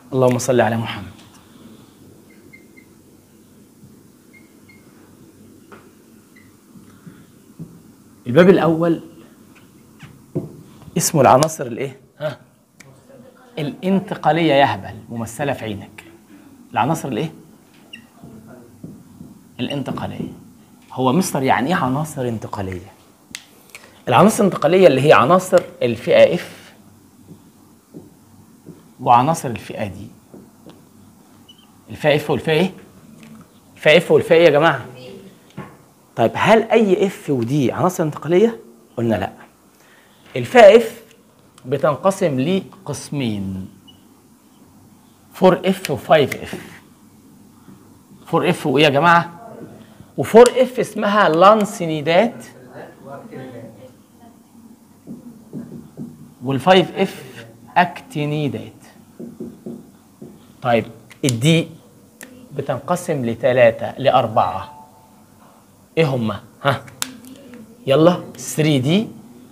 اللهم صل على محمد الباب الاول اسمه العناصر الايه ها الانتقاليه يهبل ممثله في عينك العناصر الايه الانتقاليه هو مستر يعني ايه عناصر انتقاليه العناصر الانتقاليه اللي هي عناصر الفئه اف وعناصر الفئه دي الفئه اف والفئه ايه الفئه اف والفئه ايه يا جماعه طيب هل اي اف ودي عناصر انتقاليه قلنا لا الفئه اف بتنقسم لقسمين 4 اف و5 اف 4 اف وايه يا جماعه و4 اف اسمها لانسينيدات وال5 اف اكتينيدات طيب الدي بتنقسم لثلاثة لأربعة ايه هما ها يلا 3 دي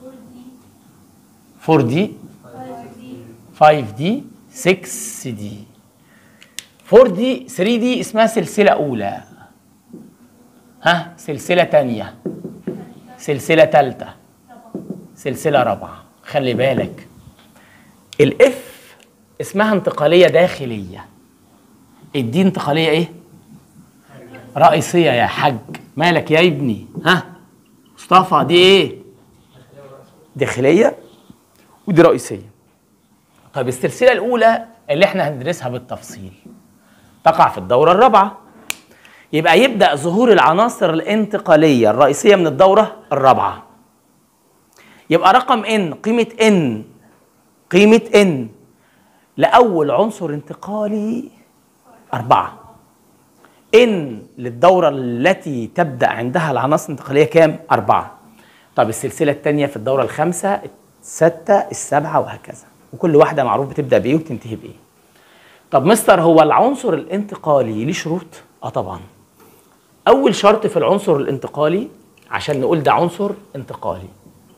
4 دي 5 دي 6 دي 4 دي 3 دي اسمها سلسلة أولى ها سلسلة تانية سلسلة تالتة سلسلة رابعة خلي بالك الاف اسمها انتقالية داخلية الدي انتقالية ايه؟ رئيسية يا حاج مالك يا ابني ها مصطفى دي ايه؟ داخلية ودي رئيسية طيب السلسلة الأولى اللي احنا هندرسها بالتفصيل تقع في الدورة الرابعة يبقى يبدأ ظهور العناصر الانتقالية الرئيسية من الدورة الرابعة يبقى رقم ان قيمة ان قيمة ان لأول عنصر انتقالي أربعة ان للدورة التي تبدأ عندها العناصر الانتقالية كام؟ أربعة طب السلسلة الثانية في الدورة الخامسة الستة السبعة وهكذا وكل واحدة معروف بتبدأ بإيه وبتنتهي بإيه طب مستر هو العنصر الانتقالي ليه شروط؟ اه طبعا أول شرط في العنصر الانتقالي عشان نقول ده عنصر انتقالي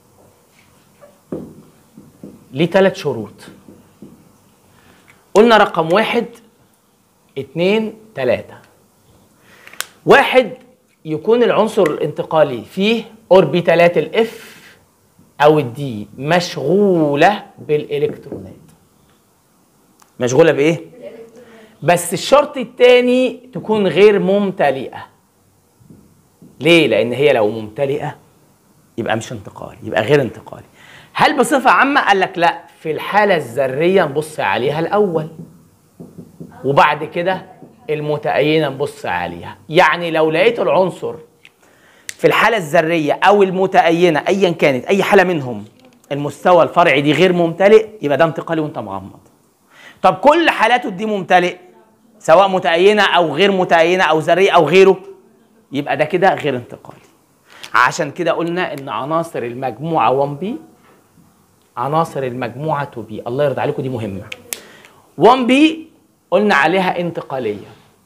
ليه ثلاث شروط قلنا رقم واحد اتنين تلاتة واحد يكون العنصر الانتقالي فيه اوربيتالات الاف او الدي مشغولة بالالكترونات مشغولة بايه؟ بس الشرط الثاني تكون غير ممتلئة ليه؟ لأن هي لو ممتلئة يبقى مش انتقالي يبقى غير انتقالي هل بصفة عامة؟ قال لك لا في الحالة الذرية نبص عليها الأول وبعد كده المتأينة نبص عليها يعني لو لقيت العنصر في الحالة الذرية أو المتأينة أيا كانت أي حالة منهم المستوى الفرعي دي غير ممتلئ يبقى ده انتقالي وانت مغمض طب كل حالاته دي ممتلئ سواء متأينة أو غير متأينة أو ذرية أو غيره يبقى ده كده غير انتقالي عشان كده قلنا إن عناصر المجموعة 1 بي عناصر المجموعة 2 بي الله يرضى عليكم دي مهمة 1 بي قلنا عليها انتقالية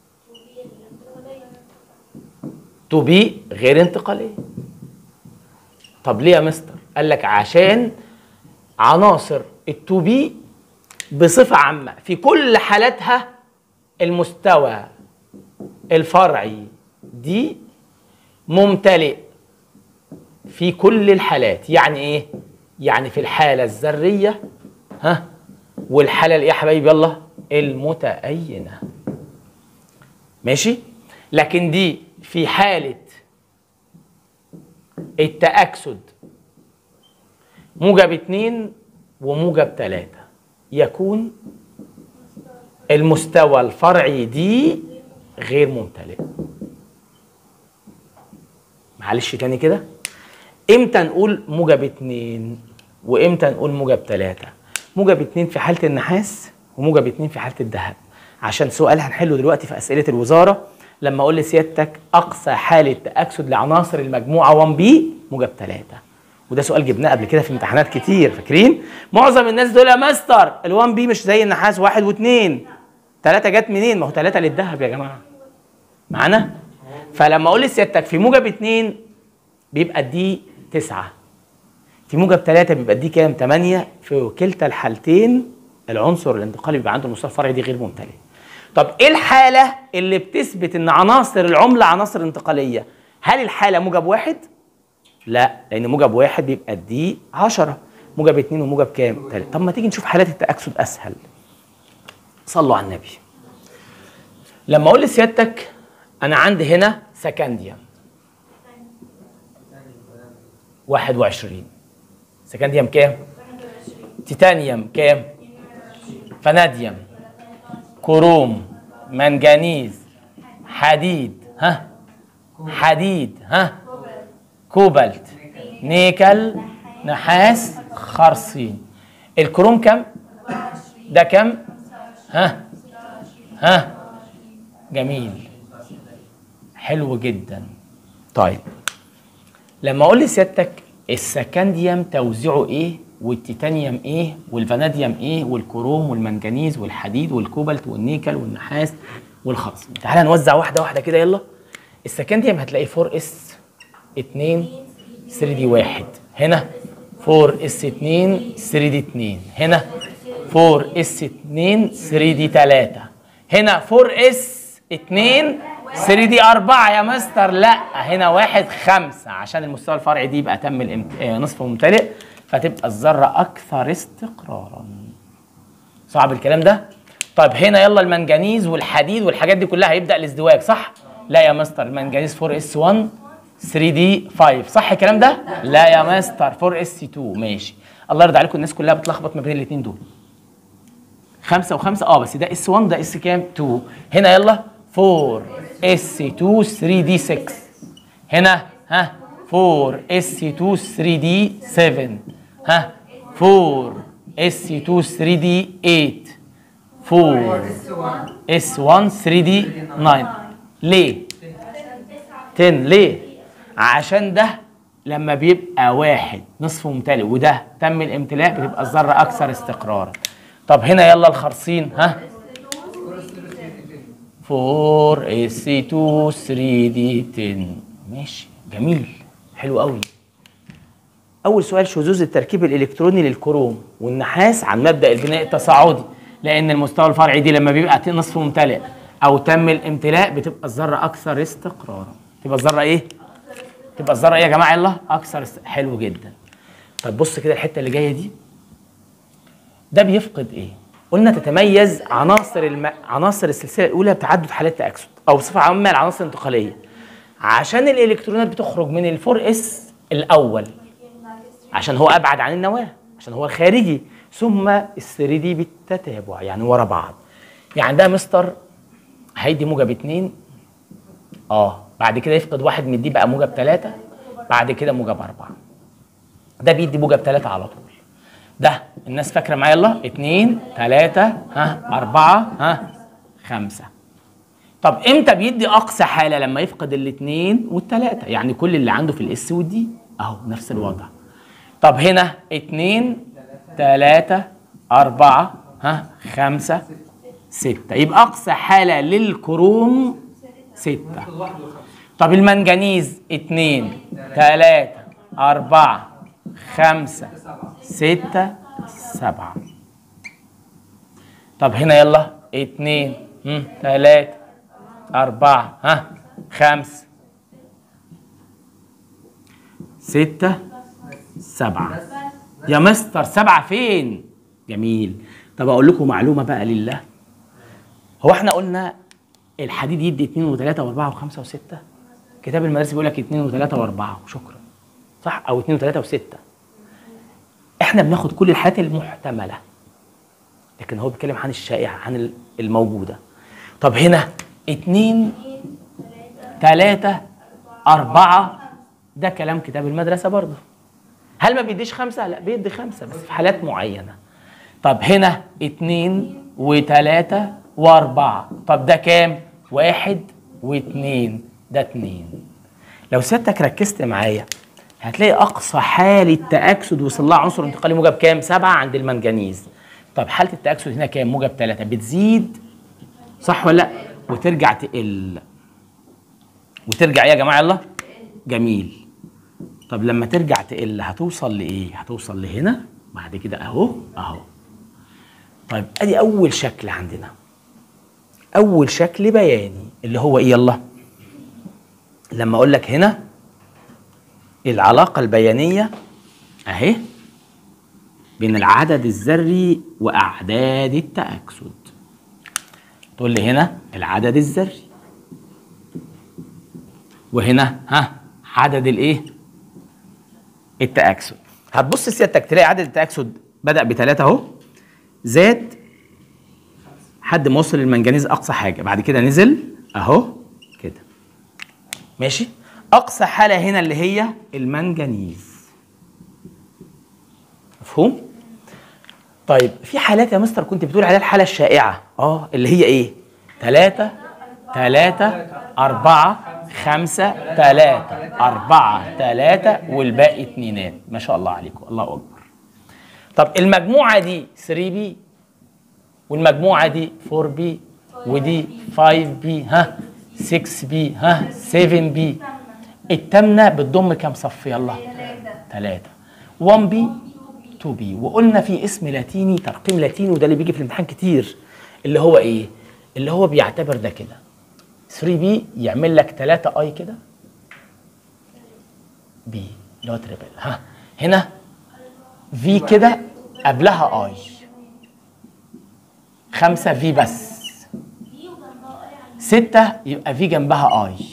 2 بي غير انتقالية طب ليه يا مستر؟ قال لك عشان عناصر ال 2 بي بصفة عامة في كل حالاتها المستوى الفرعي دي ممتلئ في كل الحالات يعني ايه يعني في الحالة الذرية ها والحالة الايه يا حبايبي يلا المتأينة ماشي لكن دي في حالة التأكسد موجب اتنين وموجب تلاتة يكون المستوى الفرعي دي غير ممتلئ معلش تاني كده امتى نقول موجب اتنين وامتى نقول موجب تلاتة موجب اتنين في حالة النحاس وموجب اتنين في حالة الذهب عشان سؤال هنحله دلوقتي في أسئلة الوزارة لما أقول لسيادتك أقصى حالة تأكسد لعناصر المجموعة 1 بي موجب تلاتة وده سؤال جبناه قبل كده في امتحانات كتير فاكرين معظم الناس دول يا مستر ال1 بي مش زي النحاس واحد واثنين ثلاثة جت منين ما هو ثلاثة للذهب يا جماعة معانا فلما اقول لسيادتك في موجب اتنين بيبقى دي تسعة في موجب ثلاثة بيبقى دي كام؟ 8 في كلتا الحالتين العنصر الانتقالي بيبقى عنده المستوى الفرعي دي غير ممتلئ طب ايه الحاله اللي بتثبت ان عناصر العمله عناصر انتقاليه هل الحاله موجب واحد لا لان موجب واحد بيبقى دي 10 موجب اتنين وموجب كام؟ تلاتة طب ما تيجي نشوف حالات التأكسد أسهل صلوا على النبي لما أقول لسيادتك أنا عندي هنا سكنديوم 21 سكنديوم كام؟ تيتانيوم كام؟ فناديوم كروم منجنيز حديد ها حديد ها كوبالت نيكل نحاس خرصين الكروم كم ده كم ها ها جميل حلو جدا طيب لما اقول لسيادتك السكنديوم توزيعه ايه والتيتانيوم ايه والفاناديوم ايه والكروم والمنجنيز والحديد والكوبالت والنيكل والنحاس والخرص تعالى نوزع واحده واحده كده يلا السكنديوم هتلاقي 4 اس 2 3 دي 1 هنا 4 اس 2 3 دي 2 هنا 4 اس 2 3 دي 3 هنا 4 اس 2 3 دي 4 يا مستر لا هنا واحد خمسة عشان المستوى الفرعي دي يبقى تم الامت... آه، نصف ممتلئ فتبقى الذرة أكثر استقرارا صعب الكلام ده؟ طيب هنا يلا المنجنيز والحديد والحاجات دي كلها هيبدأ الازدواج صح؟ لا يا مستر المنجنيز 4 اس 1 3 دي 5 صح الكلام ده؟ لا يا مستر 4 اس 2 ماشي الله يرضى عليكم الناس كلها بتلخبط ما بين الاثنين دول خمسة وخمسة اه بس ده اس 1 ده اس كام؟ 2 هنا يلا 4 اس 2 3 دي 6 هنا ها 4 اس 2 3 دي 7 ها 4 اس 2 3 دي 8 4 اس 1 3 دي 9 ليه؟ 10 ليه؟ عشان ده لما بيبقى واحد نصف ممتلئ وده تم الامتلاء بتبقى الذره اكثر استقرارا طب هنا يلا الخرصين ها 4 اس 2 3 دي 10 ماشي جميل حلو قوي اول سؤال شذوذ التركيب الالكتروني للكروم والنحاس عن مبدا البناء التصاعدي لان المستوى الفرعي دي لما بيبقى نصف ممتلئ او تم الامتلاء بتبقى الذره اكثر استقرارا تبقى الذره ايه تبقى الذره ايه يا جماعه يلا اكثر است... حلو جدا طيب بص كده الحته اللي جايه دي ده بيفقد ايه قلنا تتميز عناصر الم... عناصر السلسله الاولى بتعدد حالات تاكسد او بصفه عامه العناصر الانتقاليه عشان الالكترونات بتخرج من الفور اس الاول عشان هو ابعد عن النواه عشان هو الخارجي ثم الثري دي بالتتابع يعني ورا بعض يعني ده مستر هيدي موجب اتنين اه بعد كده يفقد واحد من دي بقى موجب ثلاثة بعد كده موجب أربعة ده بيدي موجب ثلاثة على طول ده الناس فاكرة معايا يلا اتنين تلاتة ها أربعة ها خمسة طب امتى بيدي أقصى حالة لما يفقد الاتنين والتلاتة يعني كل اللي عنده في الاس والدي أهو نفس الوضع طب هنا اتنين تلاتة أربعة ها خمسة ستة يبقى أقصى حالة للكروم ستة طب المنجنيز اتنين تلاتة أربعة خمسة ستة سبعة طب هنا يلا اتنين هم، تلاتة أربعة ها خمسة ستة سبعة يا مستر سبعة فين؟ جميل طب أقول لكم معلومة بقى لله هو احنا قلنا الحديد يدي اتنين وتلاتة وأربعة وخمسة وستة كتاب المدرسة بيقول لك اتنين وتلاتة وأربعة وشكرا صح أو اتنين وتلاتة وستة احنا بناخد كل الحالات المحتملة لكن هو بيتكلم عن الشائعة عن الموجودة طب هنا اتنين تلاتة أربعة ده كلام كتاب المدرسة برضه هل ما بيديش خمسة؟ لا بيدي خمسة بس في حالات معينة طب هنا اتنين وتلاتة وأربعة طب ده كام؟ واحد واتنين ده اتنين لو سيادتك ركزت معايا هتلاقي أقصى حالة تأكسد وصل لها عنصر انتقالي موجب كام؟ سبعة عند المنجنيز طب حالة التأكسد هنا كام؟ موجب ثلاثة بتزيد صح ولا لا؟ وترجع تقل وترجع ايه يا جماعة يلا؟ جميل طب لما ترجع تقل هتوصل لإيه؟ هتوصل لهنا بعد كده أهو أهو طيب ادي اول شكل عندنا اول شكل بياني اللي هو ايه يلا لما اقول لك هنا العلاقه البيانيه اهي بين العدد الذري واعداد التاكسد تقول لي هنا العدد الذري وهنا ها عدد الايه التاكسد هتبص سيادتك تلاقي عدد التاكسد بدا بثلاثه اهو زاد حد ما وصل للمنجنيز اقصى حاجه بعد كده نزل اهو كده ماشي اقصى حاله هنا اللي هي المنجنيز مفهوم طيب في حالات يا مستر كنت بتقول عليها الحاله الشائعه اه اللي هي ايه ثلاثة ثلاثة أربعة خمسة ثلاثة أربعة ثلاثة والباقي اتنينات ما شاء الله عليكم الله أكبر طب المجموعة دي 3 بي والمجموعة دي 4 بي ودي 5 بي ها 6 بي ها 7 بي التامنة بتضم كام صف يلا ثلاثة 1 بي 2 بي وقلنا في اسم لاتيني ترقيم لاتيني وده اللي بيجي في الامتحان كتير اللي هو ايه اللي هو بيعتبر ده كده 3 بي يعمل لك 3 اي كده بي اللي هو تريبل ها هنا في كده قبلها اي خمسة في بس ستة يبقى في جنبها اي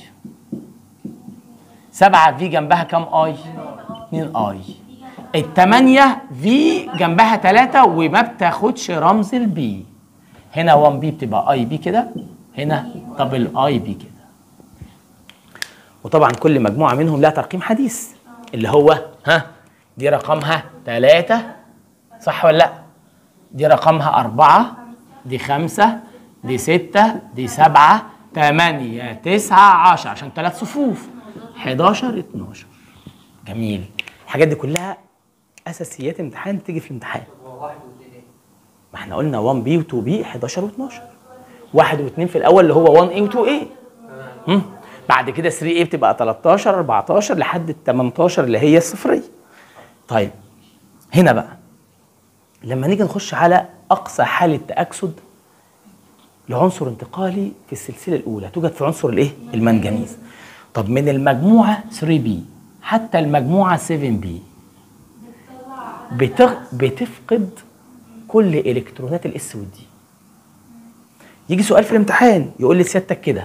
سبعة في جنبها كام اي؟ اتنين اي التمانية في جنبها تلاتة وما بتاخدش رمز البي هنا 1 بي بتبقى اي بي كده هنا دبل اي بي كده وطبعا كل مجموعة منهم لها ترقيم حديث اللي هو ها دي رقمها تلاتة صح ولا لا؟ دي رقمها أربعة دي خمسة دي ستة دي سبعة تمانية تسعة عشرة عشان ثلاث صفوف 11 12 جميل الحاجات دي كلها اساسيات امتحان بتيجي في الامتحان ما احنا قلنا 1 بي و2 بي 11 و12 واحد واثنين في الاول اللي هو 1 اي و2 اي بعد كده 3 اي بتبقى 13 14 لحد ال 18 اللي هي الصفريه طيب هنا بقى لما نيجي نخش على اقصى حاله تاكسد لعنصر انتقالي في السلسله الاولى توجد في عنصر الايه المنجنيز طب من المجموعه 3 بي حتى المجموعه 7 بي بتغ... بتفقد كل الكترونات الاس والدي يجي سؤال في الامتحان يقول لي سيادتك كده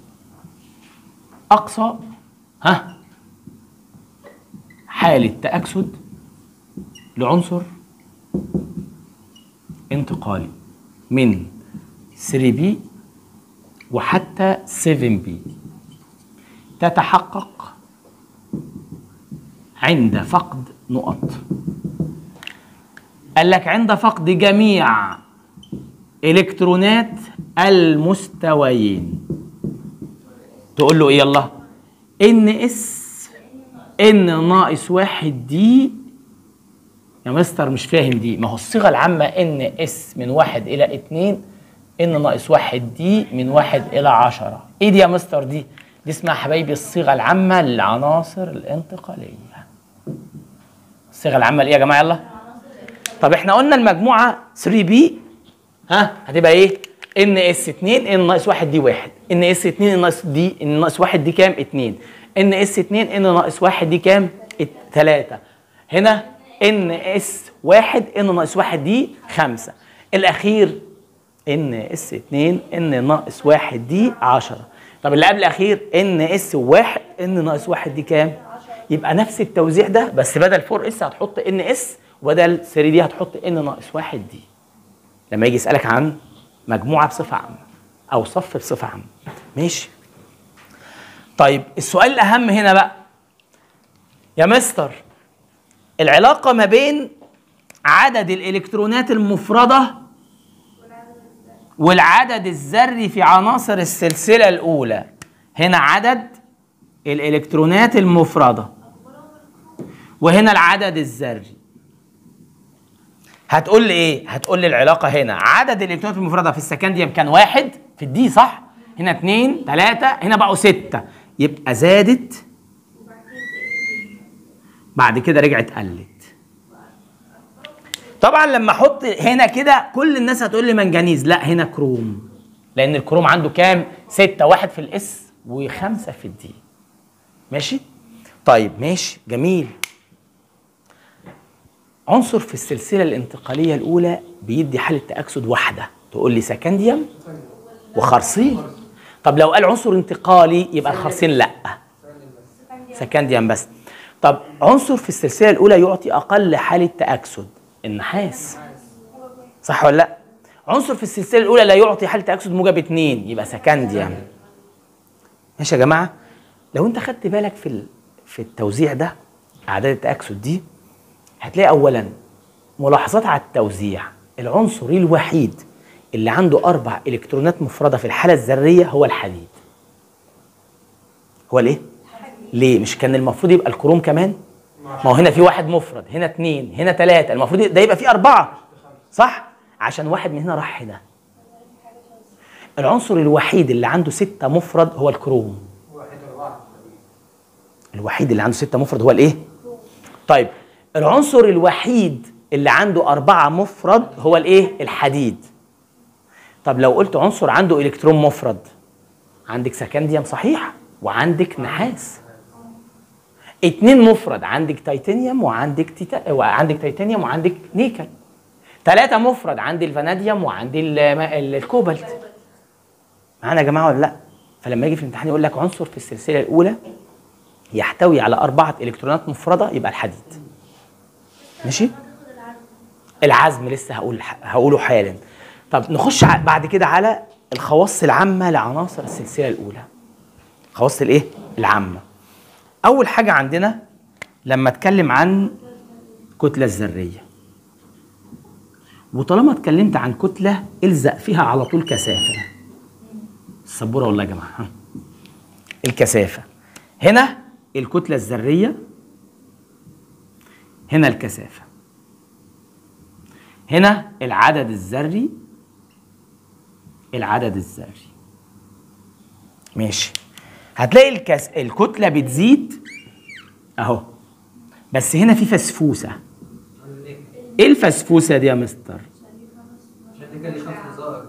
اقصى ها حاله تاكسد لعنصر انتقالي من 3 بي وحتى 7 بي تتحقق عند فقد نقط قال لك عند فقد جميع الكترونات المستويين تقول له ايه يلا ان اس ان ناقص واحد دي يا مستر مش فاهم دي ما هو الصيغه العامه ان اس من واحد الى اتنين ان ناقص واحد دي من واحد الى عشرة ايه دي يا مستر دي دي اسمها حبايبي الصيغه العامه للعناصر الانتقاليه الصيغه العامه لايه يا جماعه يلا طب احنا قلنا المجموعه 3 بي ها هتبقى ايه ان اس 2 ان ناقص 1 دي 1 ان اس 2 ان ناقص دي ان ناقص 1 دي كام 2 ان اس 2 ان ناقص 1 دي كام 3 هنا ان اس 1 ان ناقص 1 دي 5 الاخير ان اس 2 ان ناقص 1 دي 10 طب اللي قبل الاخير ان اس 1 ان ناقص 1 دي كام يبقى نفس التوزيع ده بس بدل 4 اس هتحط ان اس وبدل 3 دي هتحط ان ناقص 1 دي لما يجي يسالك عن مجموعه بصفه عامه او صف بصفه عامه ماشي طيب السؤال الاهم هنا بقى يا مستر العلاقه ما بين عدد الالكترونات المفرده والعدد الذري في عناصر السلسله الاولى هنا عدد الالكترونات المفرده وهنا العدد الذري هتقول لي ايه هتقول لي العلاقه هنا عدد الالكترونات المفرده في السكنديوم كان واحد في الدي صح هنا اتنين تلاتة هنا بقوا ستة يبقى زادت بعد كده رجعت قلت طبعا لما احط هنا كده كل الناس هتقول لي منجنيز لا هنا كروم لان الكروم عنده كام ستة واحد في الاس وخمسة في الدي ماشي طيب ماشي جميل عنصر في السلسله الانتقاليه الاولى بيدي حاله تاكسد واحده تقول لي سكنديوم وخرسين طب لو قال عنصر انتقالي يبقى الخرسين لا سكنديوم بس طب عنصر في السلسله الاولى يعطي اقل حاله تاكسد النحاس صح ولا لا عنصر في السلسله الاولى لا يعطي حاله تاكسد موجب 2 يبقى سكنديوم ماشي يا جماعه لو انت خدت بالك في ال- في التوزيع ده اعداد التاكسد دي هتلاقي اولا ملاحظات على التوزيع العنصر الوحيد اللي عنده اربع الكترونات مفرده في الحاله الذريه هو الحديد هو ليه ليه مش كان المفروض يبقى الكروم كمان ما هو هنا في واحد مفرد هنا اتنين هنا تلاتة المفروض ده يبقى فيه أربعة صح عشان واحد من هنا راح هنا العنصر الوحيد اللي عنده ستة مفرد هو الكروم الوحيد اللي عنده ستة مفرد هو الايه طيب العنصر الوحيد اللي عنده أربعة مفرد هو الايه الحديد طب لو قلت عنصر عنده إلكترون مفرد عندك سكنديوم صحيح وعندك نحاس اتنين مفرد عندك تيتانيوم وعندك تيتا... وعندك تيتانيوم وعندك نيكل ثلاثة مفرد عندي الفاناديوم وعندي ال- ال- الكوبالت معانا يا جماعة ولا لا؟ فلما يجي في الامتحان يقول لك عنصر في السلسلة الأولى يحتوي على أربعة إلكترونات مفردة يبقى الحديد ماشي؟ العزم لسه هقول هقوله حالا طب نخش ع- بعد كده على الخواص العامة لعناصر السلسلة الأولى خواص الإيه؟ العامة أول حاجة عندنا لما اتكلم عن كتلة الذرية وطالما اتكلمت عن كتلة الزق فيها على طول كثافة السبورة والله يا جماعة ها. الكثافة هنا الكتلة الذرية هنا الكثافة هنا العدد الذري العدد الذري ماشي هتلاقي الكس... الكتلة بتزيد اهو بس هنا في فسفوسة ايه الفسفوسة دي يا مستر؟ عشان كده ليه خمس نظائر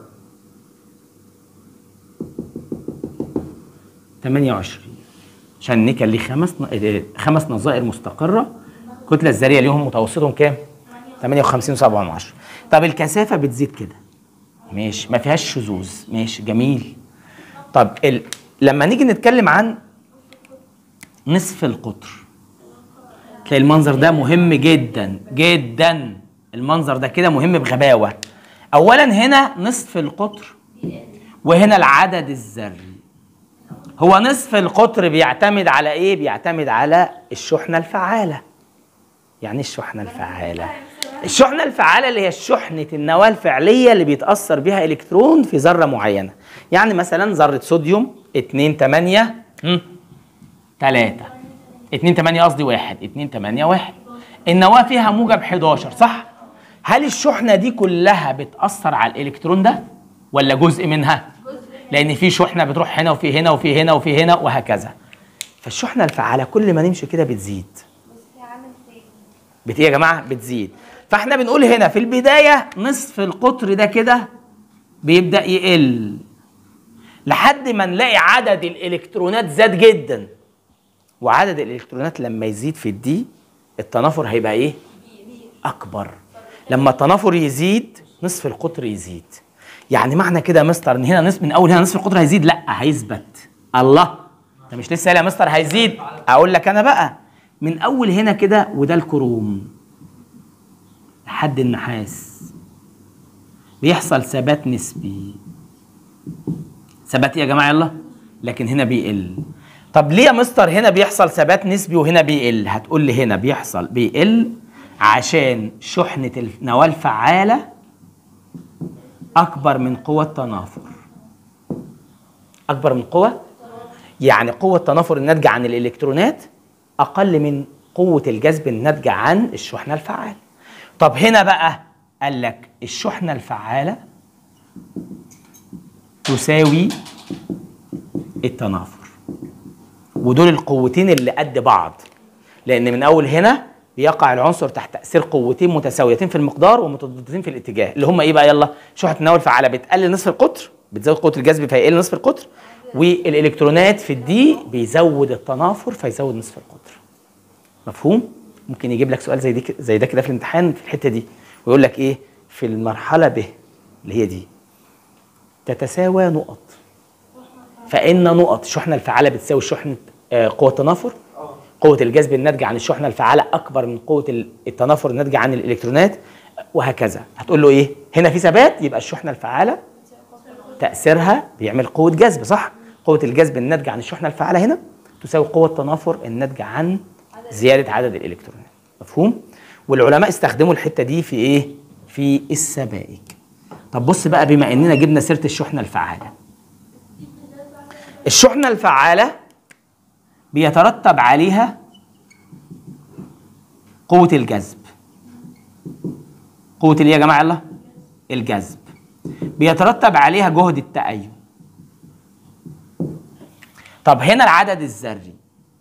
28 عشان نيكل ليه خمس ن- آه، خمس نظائر مستقرة الكتلة الذرية ليهم متوسطهم كام؟ 58 و7 من عشرة طب الكثافة بتزيد كده ماشي ما فيهاش شذوذ ماشي جميل طب ال... لما نيجي نتكلم عن نصف القطر تلاقي المنظر ده مهم جدا جدا المنظر ده كده مهم بغباوة أولا هنا نصف القطر وهنا العدد الذري هو نصف القطر بيعتمد على ايه بيعتمد على الشحنة الفعالة يعني إيه الشحنة الفعالة الشحنة الفعالة اللي هي شحنة النواة الفعلية اللي بيتأثر بها إلكترون في ذرة معينة يعني مثلا ذرة صوديوم 2 8 3 2 8 قصدي 1 2 8 1 النواة فيها موجب 11 صح؟ هل الشحنة دي كلها بتأثر على الإلكترون ده ولا جزء منها؟ لأن في شحنة بتروح هنا وفي هنا وفي هنا وفي هنا وهكذا فالشحنة الفعالة كل ما نمشي كده بتزيد بت ايه يا جماعه بتزيد فاحنا بنقول هنا في البدايه نصف القطر ده كده بيبدا يقل لحد ما نلاقي عدد الالكترونات زاد جدا وعدد الالكترونات لما يزيد في الدي التنافر هيبقى ايه اكبر لما التنافر يزيد نصف القطر يزيد يعني معنى كده يا مستر ان هنا نصف من اول هنا نصف القطر هيزيد لا هيثبت الله انت مش لسه قايل يا مستر هيزيد اقول لك انا بقى من اول هنا كده وده الكروم لحد النحاس بيحصل ثبات نسبي ثبات إيه يا جماعه يلا لكن هنا بيقل طب ليه يا مستر هنا بيحصل ثبات نسبي وهنا بيقل هتقول لي هنا بيحصل بيقل عشان شحنه النواه الفعاله اكبر من قوه التنافر اكبر من قوه يعني قوه التنافر الناتجه عن الالكترونات اقل من قوه الجذب الناتجه عن الشحنه الفعاله طب هنا بقى قال لك الشحنه الفعاله تساوي التنافر ودول القوتين اللي قد بعض لان من اول هنا بيقع العنصر تحت تاثير قوتين متساويتين في المقدار ومتضادتين في الاتجاه اللي هم ايه بقى يلا شحنه التناول الفعاله بتقلل نصف القطر بتزود قوه الجذب فيقل نصف القطر والالكترونات في الدي بيزود التنافر فيزود نصف القطر مفهوم ممكن يجيب لك سؤال زي دي ك- زي ده كده في الامتحان في الحته دي ويقول لك ايه في المرحله ب اللي هي دي تتساوى نقط فان نقط الشحنه الفعاله بتساوي شحنه آه، قوه التنافر قوه الجذب الناتجه عن الشحنه الفعاله اكبر من قوه ال- التنافر الناتجه عن الالكترونات وهكذا هتقول له ايه هنا في ثبات يبقى الشحنه الفعاله تاثيرها بيعمل قوه جذب صح قوه الجذب الناتجه عن الشحنه الفعاله هنا تساوي قوه التنافر الناتجه عن زياده عدد الالكترونات مفهوم والعلماء استخدموا الحته دي في ايه في السبائك طب بص بقى بما اننا جبنا سيره الشحنه الفعاله الشحنه الفعاله بيترتب عليها قوه الجذب قوه الايه يا جماعه يلا الجذب بيترتب عليها جهد التأيد طب هنا العدد الذري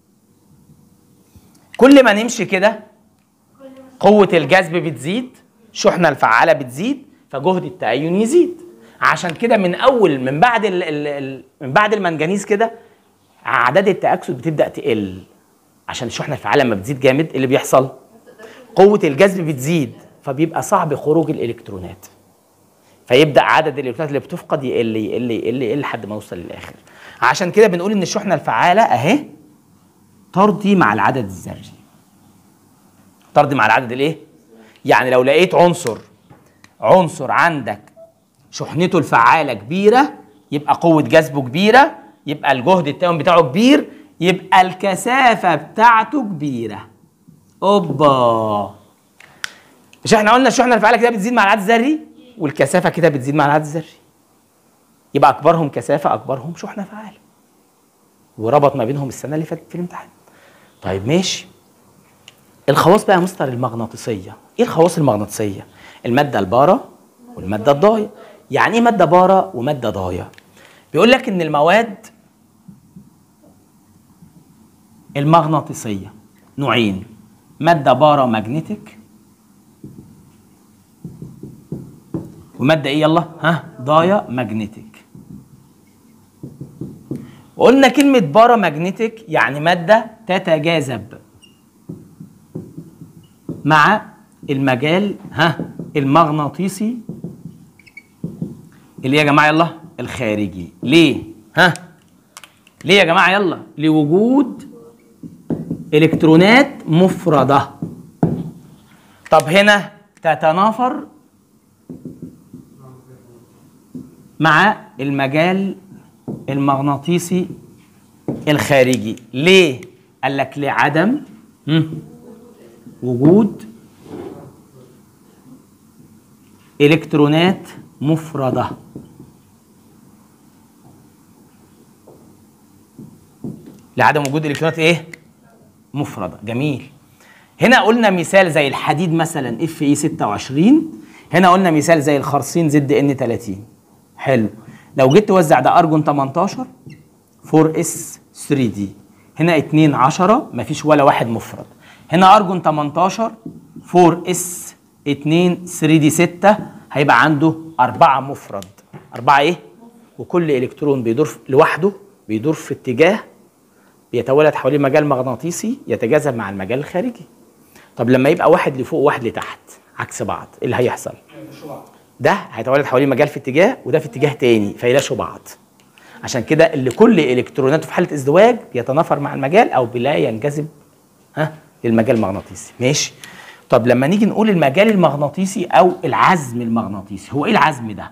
كل ما نمشي كده قوة الجذب بتزيد شحنة الفعالة بتزيد فجهد التأين يزيد عشان كده من أول من بعد ال ال ال من بعد المنجنيز كده أعداد التأكسد بتبدأ تقل عشان الشحنة الفعالة لما بتزيد جامد إيه اللي بيحصل؟ قوة الجذب بتزيد فبيبقى صعب خروج الإلكترونات فيبدا عدد الالكترونات اللي بتفقد يقل يقل يقل يقل لحد ما يوصل للاخر عشان كده بنقول ان الشحنه الفعاله اهي ترضي مع العدد الذري ترضي مع العدد الايه يعني لو لقيت عنصر عنصر عندك شحنته الفعاله كبيره يبقى قوه جذبه كبيره يبقى الجهد التام بتاعه كبير يبقى الكثافه بتاعته كبيره اوبا مش احنا قلنا الشحنه الفعاله كده بتزيد مع العدد الذري والكثافه كده بتزيد مع العدد الذري يبقى اكبرهم كثافه اكبرهم شحنه فعاله وربط ما بينهم السنه اللي فاتت في الامتحان طيب ماشي الخواص بقى يا مستر المغناطيسيه ايه الخواص المغناطيسيه الماده الباره والماده الضايه يعني ايه ماده باره وماده ضايه بيقول لك ان المواد المغناطيسيه نوعين ماده بارا ماجنتيك وماده ايه يلا ها ضايا ماجنتيك وقلنا كلمه بارا ماجنتيك يعني ماده تتجاذب مع المجال ها المغناطيسي اللي يا جماعه يلا الخارجي ليه ها ليه يا جماعه يلا لوجود الكترونات مفرده طب هنا تتنافر مع المجال المغناطيسي الخارجي ليه قال لك لعدم مم، وجود الكترونات مفرده لعدم وجود الكترونات ايه مفرده جميل هنا قلنا مثال زي الحديد مثلا اف اي 26 هنا قلنا مثال زي الخرسين زد ان 30 حلو لو جيت توزع ده ارجون 18 4 اس 3 دي هنا 2 10 مفيش ولا واحد مفرد هنا ارجون 18 4 اس 2 3 دي 6 هيبقى عنده أربعة مفرد أربعة إيه؟ وكل إلكترون بيدور في- لوحده بيدور في اتجاه بيتولد حواليه مجال مغناطيسي يتجاذب مع المجال الخارجي طب لما يبقى واحد لفوق وواحد لتحت عكس بعض ايه اللي هيحصل ده هيتولد حواليه مجال في اتجاه وده في اتجاه تاني فيلاشوا بعض عشان كده اللي كل الكتروناته في حاله ازدواج بيتنافر مع المجال او بلا ينجذب ها للمجال المغناطيسي ماشي طب لما نيجي نقول المجال المغناطيسي او العزم المغناطيسي هو ايه العزم ده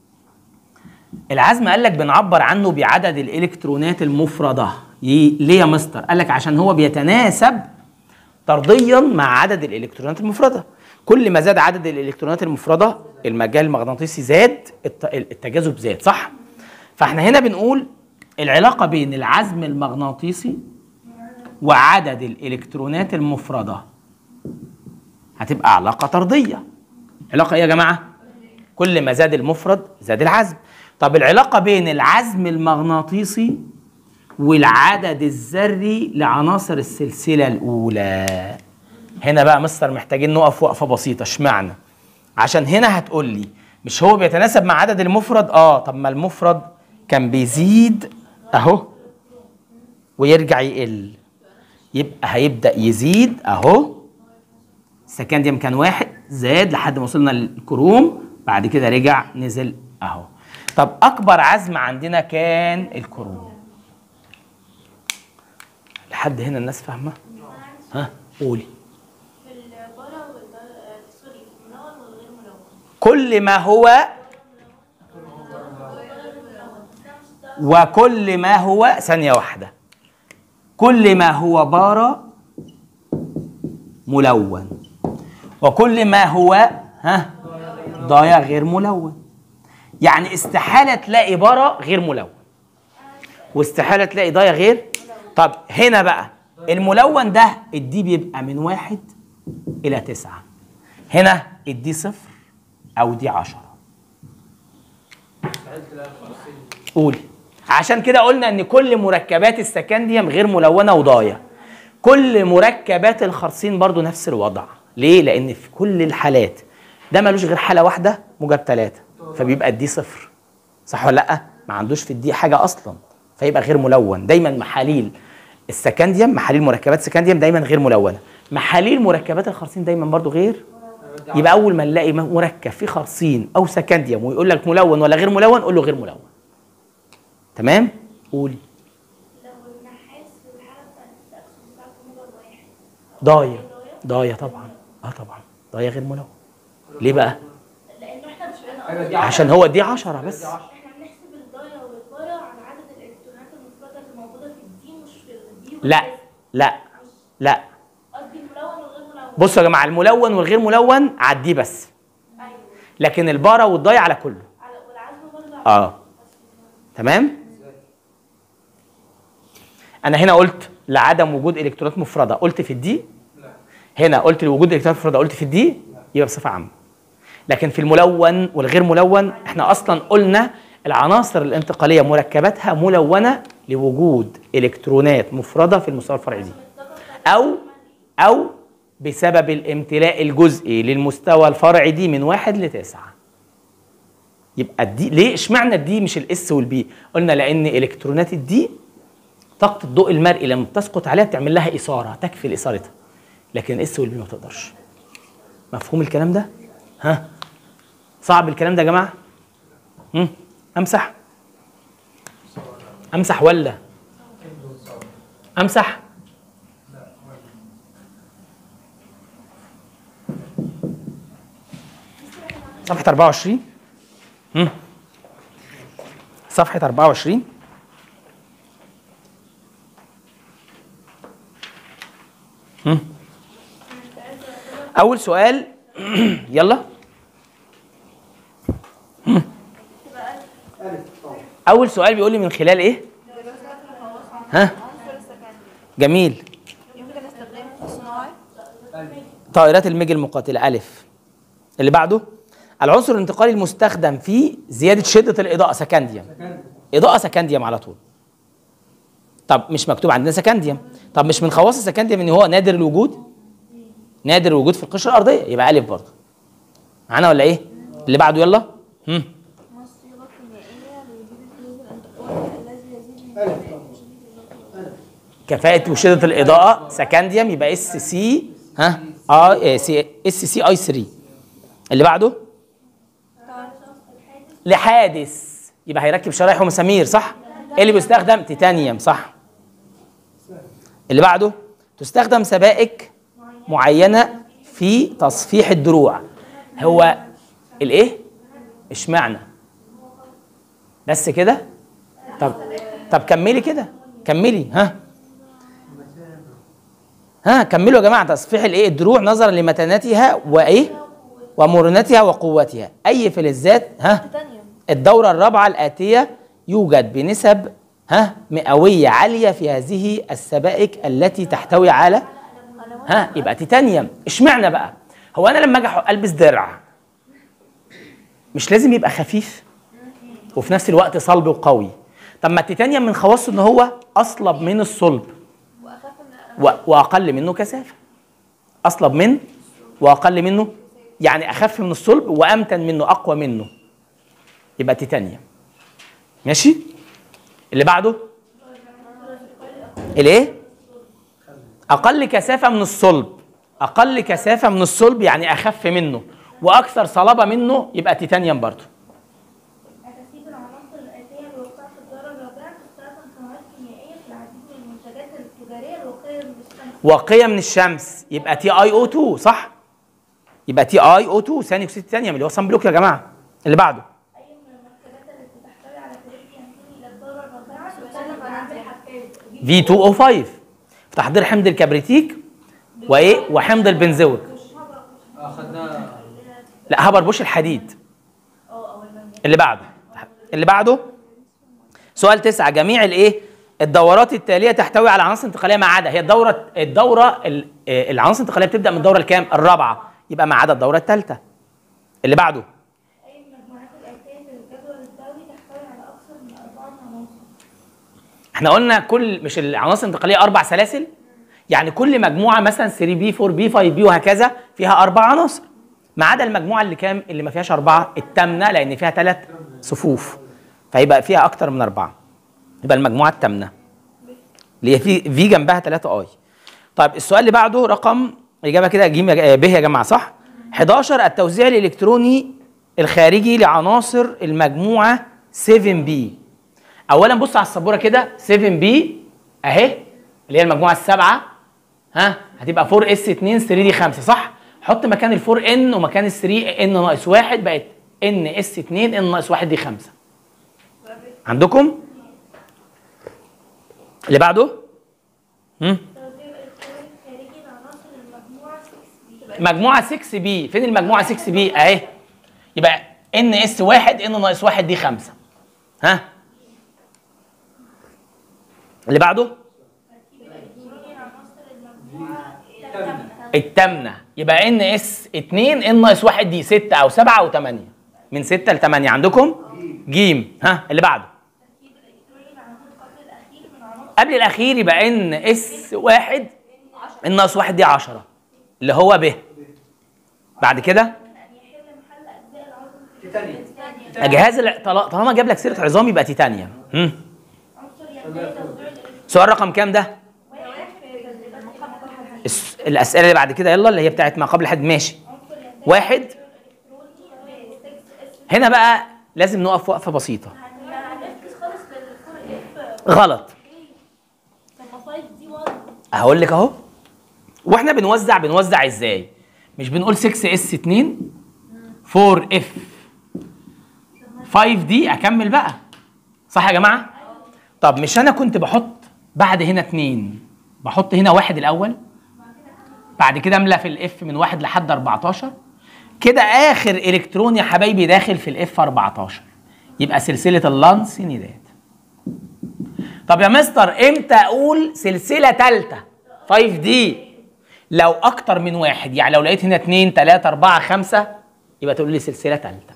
العزم قال لك بنعبر عنه بعدد الالكترونات المفرده ي- ليه يا مستر قال لك عشان هو بيتناسب طرديا مع عدد الالكترونات المفرده كل ما زاد عدد الالكترونات المفرده المجال المغناطيسي زاد الت- التجاذب زاد صح فاحنا هنا بنقول العلاقه بين العزم المغناطيسي وعدد الالكترونات المفرده هتبقى علاقه طرديه علاقه ايه يا جماعه كل ما زاد المفرد زاد العزم طب العلاقه بين العزم المغناطيسي والعدد الذري لعناصر السلسله الاولى هنا بقى مستر محتاجين نقف وقفه بسيطه اشمعنى عشان هنا هتقول لي مش هو بيتناسب مع عدد المفرد اه طب ما المفرد كان بيزيد اهو ويرجع يقل يبقى هيبدا يزيد اهو السكنديوم كان واحد زاد لحد ما وصلنا للكروم بعد كده رجع نزل اهو طب اكبر عزم عندنا كان الكروم لحد هنا الناس فاهمه ها قولي في البرا والبرا سوري الملون والغير ملون كل ما هو وكل ما هو ثانية واحدة كل ما هو بارا ملون وكل ما هو ها ضايع غير ملون يعني استحالة تلاقي بارا غير ملون واستحالة تلاقي ضايع غير طب هنا بقى الملون ده الدي بيبقى من واحد إلى تسعة هنا الدي صفر أو دي عشرة قولي عشان كده قلنا ان كل مركبات السكنديوم غير ملونه وضايع كل مركبات الخرسين برضو نفس الوضع ليه لان في كل الحالات ده ملوش غير حاله واحده موجب ثلاثة فبيبقى الدي صفر صح ولا لا ما عندوش في الدي حاجه اصلا فيبقى غير ملون دايما محاليل السكنديوم محاليل مركبات السكنديوم دايما غير ملونه محاليل مركبات الخرسين دايما برضو غير يبقى اول ما نلاقي مركب فيه خرسين او سكنديوم ويقول لك ملون ولا غير ملون قول له غير ملون تمام قولي لو النحاس في الحالة بتاعت التأكسد بتاعته موجب واحد ضايع ضايع طبعا اه طبعا ضايع غير ملون ليه بقى لأنه احنا مش ايوه دي عشان هو دي 10 بس احنا بنحسب الضايع والبرا على عدد الإلكترونات المفردة اللي موجودة في الدي مش في الدي لا لا لا قصدي الملون والغير ملون بصوا يا جماعه الملون والغير ملون عديه بس أيوه لكن البارة والضايع على كله على والعزم برضه على اه تمام انا هنا قلت لعدم وجود الكترونات مفرده قلت في الدي هنا قلت لوجود الكترونات مفرده قلت في الدي يبقى بصفه عامه لكن في الملون والغير ملون احنا اصلا قلنا العناصر الانتقاليه مركباتها ملونه لوجود الكترونات مفرده في المستوى الفرعي دي او او بسبب الامتلاء الجزئي للمستوى الفرعي دي من واحد لتسعه يبقى الدي ليه اشمعنى الدي مش الاس والبي قلنا لان الكترونات الدي طاقه الضوء المرئي لما بتسقط عليها بتعمل لها اثاره تكفي اثارتها لكن الاس والبي ما بتقدرش مفهوم الكلام ده ها صعب الكلام ده يا جماعه هم؟ امسح امسح ولا امسح صفحة 24 هم؟ صفحة 24 هم؟ أول سؤال يلا هم؟ أول سؤال بيقول لي من خلال إيه؟ ها؟ جميل يمكن استخدامه في الصناعي طائرات الميج المقاتلة ألف اللي بعده العنصر الانتقالي المستخدم في زيادة شدة الإضاءة سكنديوم إضاءة سكنديوم على طول طب مش مكتوب عندنا سكنديوم طب مش من خواص السكنديوم ان هو نادر الوجود نادر الوجود في القشرة الأرضية يبقى ألف برضه معانا ولا إيه اللي بعده يلا هم. ما الصيغة الكيميائية لوجود الفلوس الانتقالي الذي يزيد من كفاءة وشدة الإضاءة سكنديوم يبقى اس سي ها اه سي اس سي اي 3 اللي بعده لحادث يبقى هيركب شرايح ومسامير صح؟ ايه اللي بيستخدم؟ تيتانيوم صح؟ اللي بعده تستخدم سبائك معينة في تصفيح الدروع هو الايه؟ اشمعنى؟ بس كده؟ طب طب كملي كده كملي ها ها كملوا يا جماعه تصفيح الايه الدروع نظرا لمتانتها وايه ومرونتها وقوتها اي فلزات ها تيتانيوم الدورة الرابعة الآتية يوجد بنسب ها مئوية عالية في هذه السبائك التي تحتوي على ها يبقى تيتانيوم اشمعنى بقى هو انا لما اجي أح- البس درع مش لازم يبقى خفيف وفي نفس الوقت صلب وقوي طب ما التيتانيوم من خواصه ان هو اصلب من الصلب واخف من و- واقل منه كثافه اصلب من واقل منه يعني اخف من الصلب وامتن منه اقوى منه يبقى تيتانيوم ماشي اللي بعده الايه اقل كثافه من الصلب اقل كثافه من الصلب يعني اخف منه واكثر صلابه منه يبقى تيتانيوم برضه أكاسيد العناصر الآتية الواقعة في الذرة الرابعة تستخدم كمواد كيميائية في العديد من المنتجات التجارية الواقية من الشمس واقيه من الشمس يبقى تي اي او 2 صح يبقى تي اي او 2 ثاني اكسيد التيتانيوم اللي هو صن بلوك يا جماعه اللي بعده أي من المركبات التي تحتوي على فريق ينتمي إلى الذرة الرابعة تستخدم عند الحفاز في 2 او 5 في تحضير حمض الكبريتيك وايه وحمض البنزويك اه خدناه لا هبر بوش الحديد اللي بعده اللي بعده سؤال تسعة جميع الايه الدورات التالية تحتوي على عناصر انتقالية ما عدا هي الدورة الدورة ال- آه، العناصر الانتقالية بتبدأ من الدورة الكام؟ الرابعة يبقى ما عدا الدورة الثالثة اللي بعده أي من المجموعات الآتية في الجدول الدوري تحتوي على أكثر من أربعة عناصر احنا قلنا كل مش العناصر الانتقالية أربع سلاسل يعني كل مجموعة مثلا 3 بي 4 بي 5 بي وهكذا فيها أربع عناصر ما عدا المجموعة اللي كام اللي ما فيهاش أربعة التامنة لأن فيها ثلاث صفوف فيبقى فيها أكتر من أربعة يبقى المجموعة التامنة اللي هي في في جنبها 3 اي طيب السؤال اللي بعده رقم الاجابه كده جيم يا- ب يا جماعه صح 11 التوزيع الالكتروني الخارجي لعناصر المجموعه 7 بي اولا بص على السبوره كده 7 بي اهي اللي هي المجموعه السبعه ها هتبقى 4 اس 2 3 دي 5 صح حط مكان ال 4 ان ومكان ال 3 ان ناقص 1 بقت ان اس 2 ان ناقص 1 دي 5 عندكم اللي بعده هم؟ توزيع الإلكتروني الخارجي لعناصر المجموعة 6 بي مجموعه 6 بي فين المجموعه 6 بي اهي يبقى ان اس 1 ان ناقص 1 دي 5 ها اللي بعده إلكتروني عناصر المجموعة الثامنة التامنه يبقى ان اس 2 ان ناقص 1 دي 6 او 7 او 8 من 6 ل 8 عندكم جيم ها اللي بعده التركيب الإلكتروني العناصر قبل الأخير من عناصر قبل الاخير يبقى ان اس 1 ان ناقص 1 دي 10 اللي هو ب بعد كده أن يحل محل أجزاء العضو الثانية جهاز الع- طال- طالما جاب لك سيره عظام يبقى تيتانيوم هم. عنصر ينتهي توزيع الإلكتروني سؤال رقم كام ده واحد في تدريبات الحديد الس- الاسئله اللي بعد كده يلا اللي هي بتاعت ما قبل حد ماشي عنصر ينتهي واحد الإلكتروني 6 اس هنا بقى لازم نقف وقفه بسيطه هنركز خالص للفور اف غلط طب ما 5 دي 1 هقول لك اهو واحنا بنوزع بنوزع ازاي مش بنقول 6 اس 2 4 اف 5 دي اكمل بقى صح يا جماعه طب مش انا كنت بحط بعد هنا 2 بحط هنا واحد الاول بعد كده املى في الاف من واحد لحد 14 كده اخر الكترون يا حبايبي داخل في الاف 14 يبقى سلسله اللانسينيدات طب يا مستر امتى اقول سلسله ثالثه 5 دي لو اكتر من واحد يعني لو لقيت هنا 2 3 4 5 يبقى تقول لي سلسله ثالثه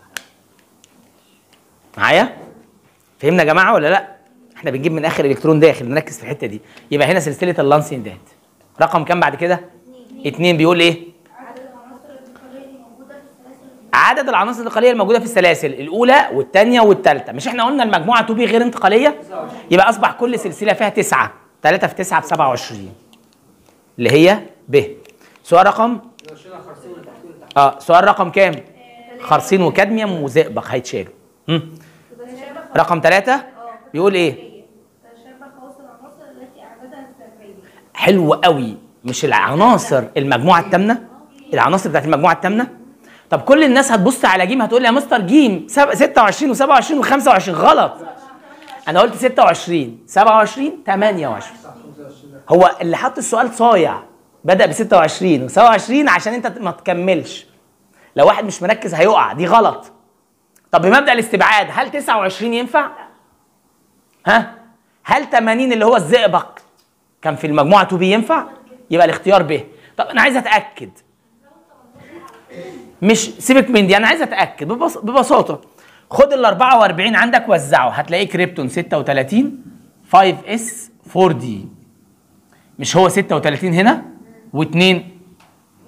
معايا فهمنا يا جماعه ولا لا احنا بنجيب من اخر الكترون داخل نركز في الحته دي يبقى هنا سلسله اللانسيندات رقم كام بعد كده اتنين بيقول ايه عدد العناصر الانتقالية اللي موجودة في السلاسل عدد العناصر الانتقاليه الموجوده في السلاسل الاولى والثانيه والثالثه مش احنا قلنا المجموعه 2 بي غير انتقاليه يبقى اصبح كل سلسله فيها تسعه 3 في 9 ب 27 اللي هي ب سؤال رقم اه سؤال رقم كام خرسين وكادميوم وزئبق هيتشالوا هم. رقم ثلاثة بيقول ايه تشابه خواص العناصر التي أعدادها الذرية حلو قوي مش العناصر المجموعه الثامنه العناصر بتاعت المجموعه الثامنه طب كل الناس هتبص على جيم هتقول لي يا مستر جيم سب- 26 و27 و25 غلط انا قلت 26 27 28 هو اللي حط السؤال صايع بدا ب 26 و27 عشان انت ما تكملش لو واحد مش مركز هيقع دي غلط طب بمبدا الاستبعاد هل 29 ينفع ها هل 80 اللي هو الزئبق كان في المجموعه 2 بي ينفع يبقى الاختيار ب طب انا عايز اتاكد مش سيبك من دي انا عايز اتاكد ببس ببساطه خد ال 44 عندك وزعه هتلاقيه كريبتون 36 5 اس 4 دي مش هو 36 هنا و2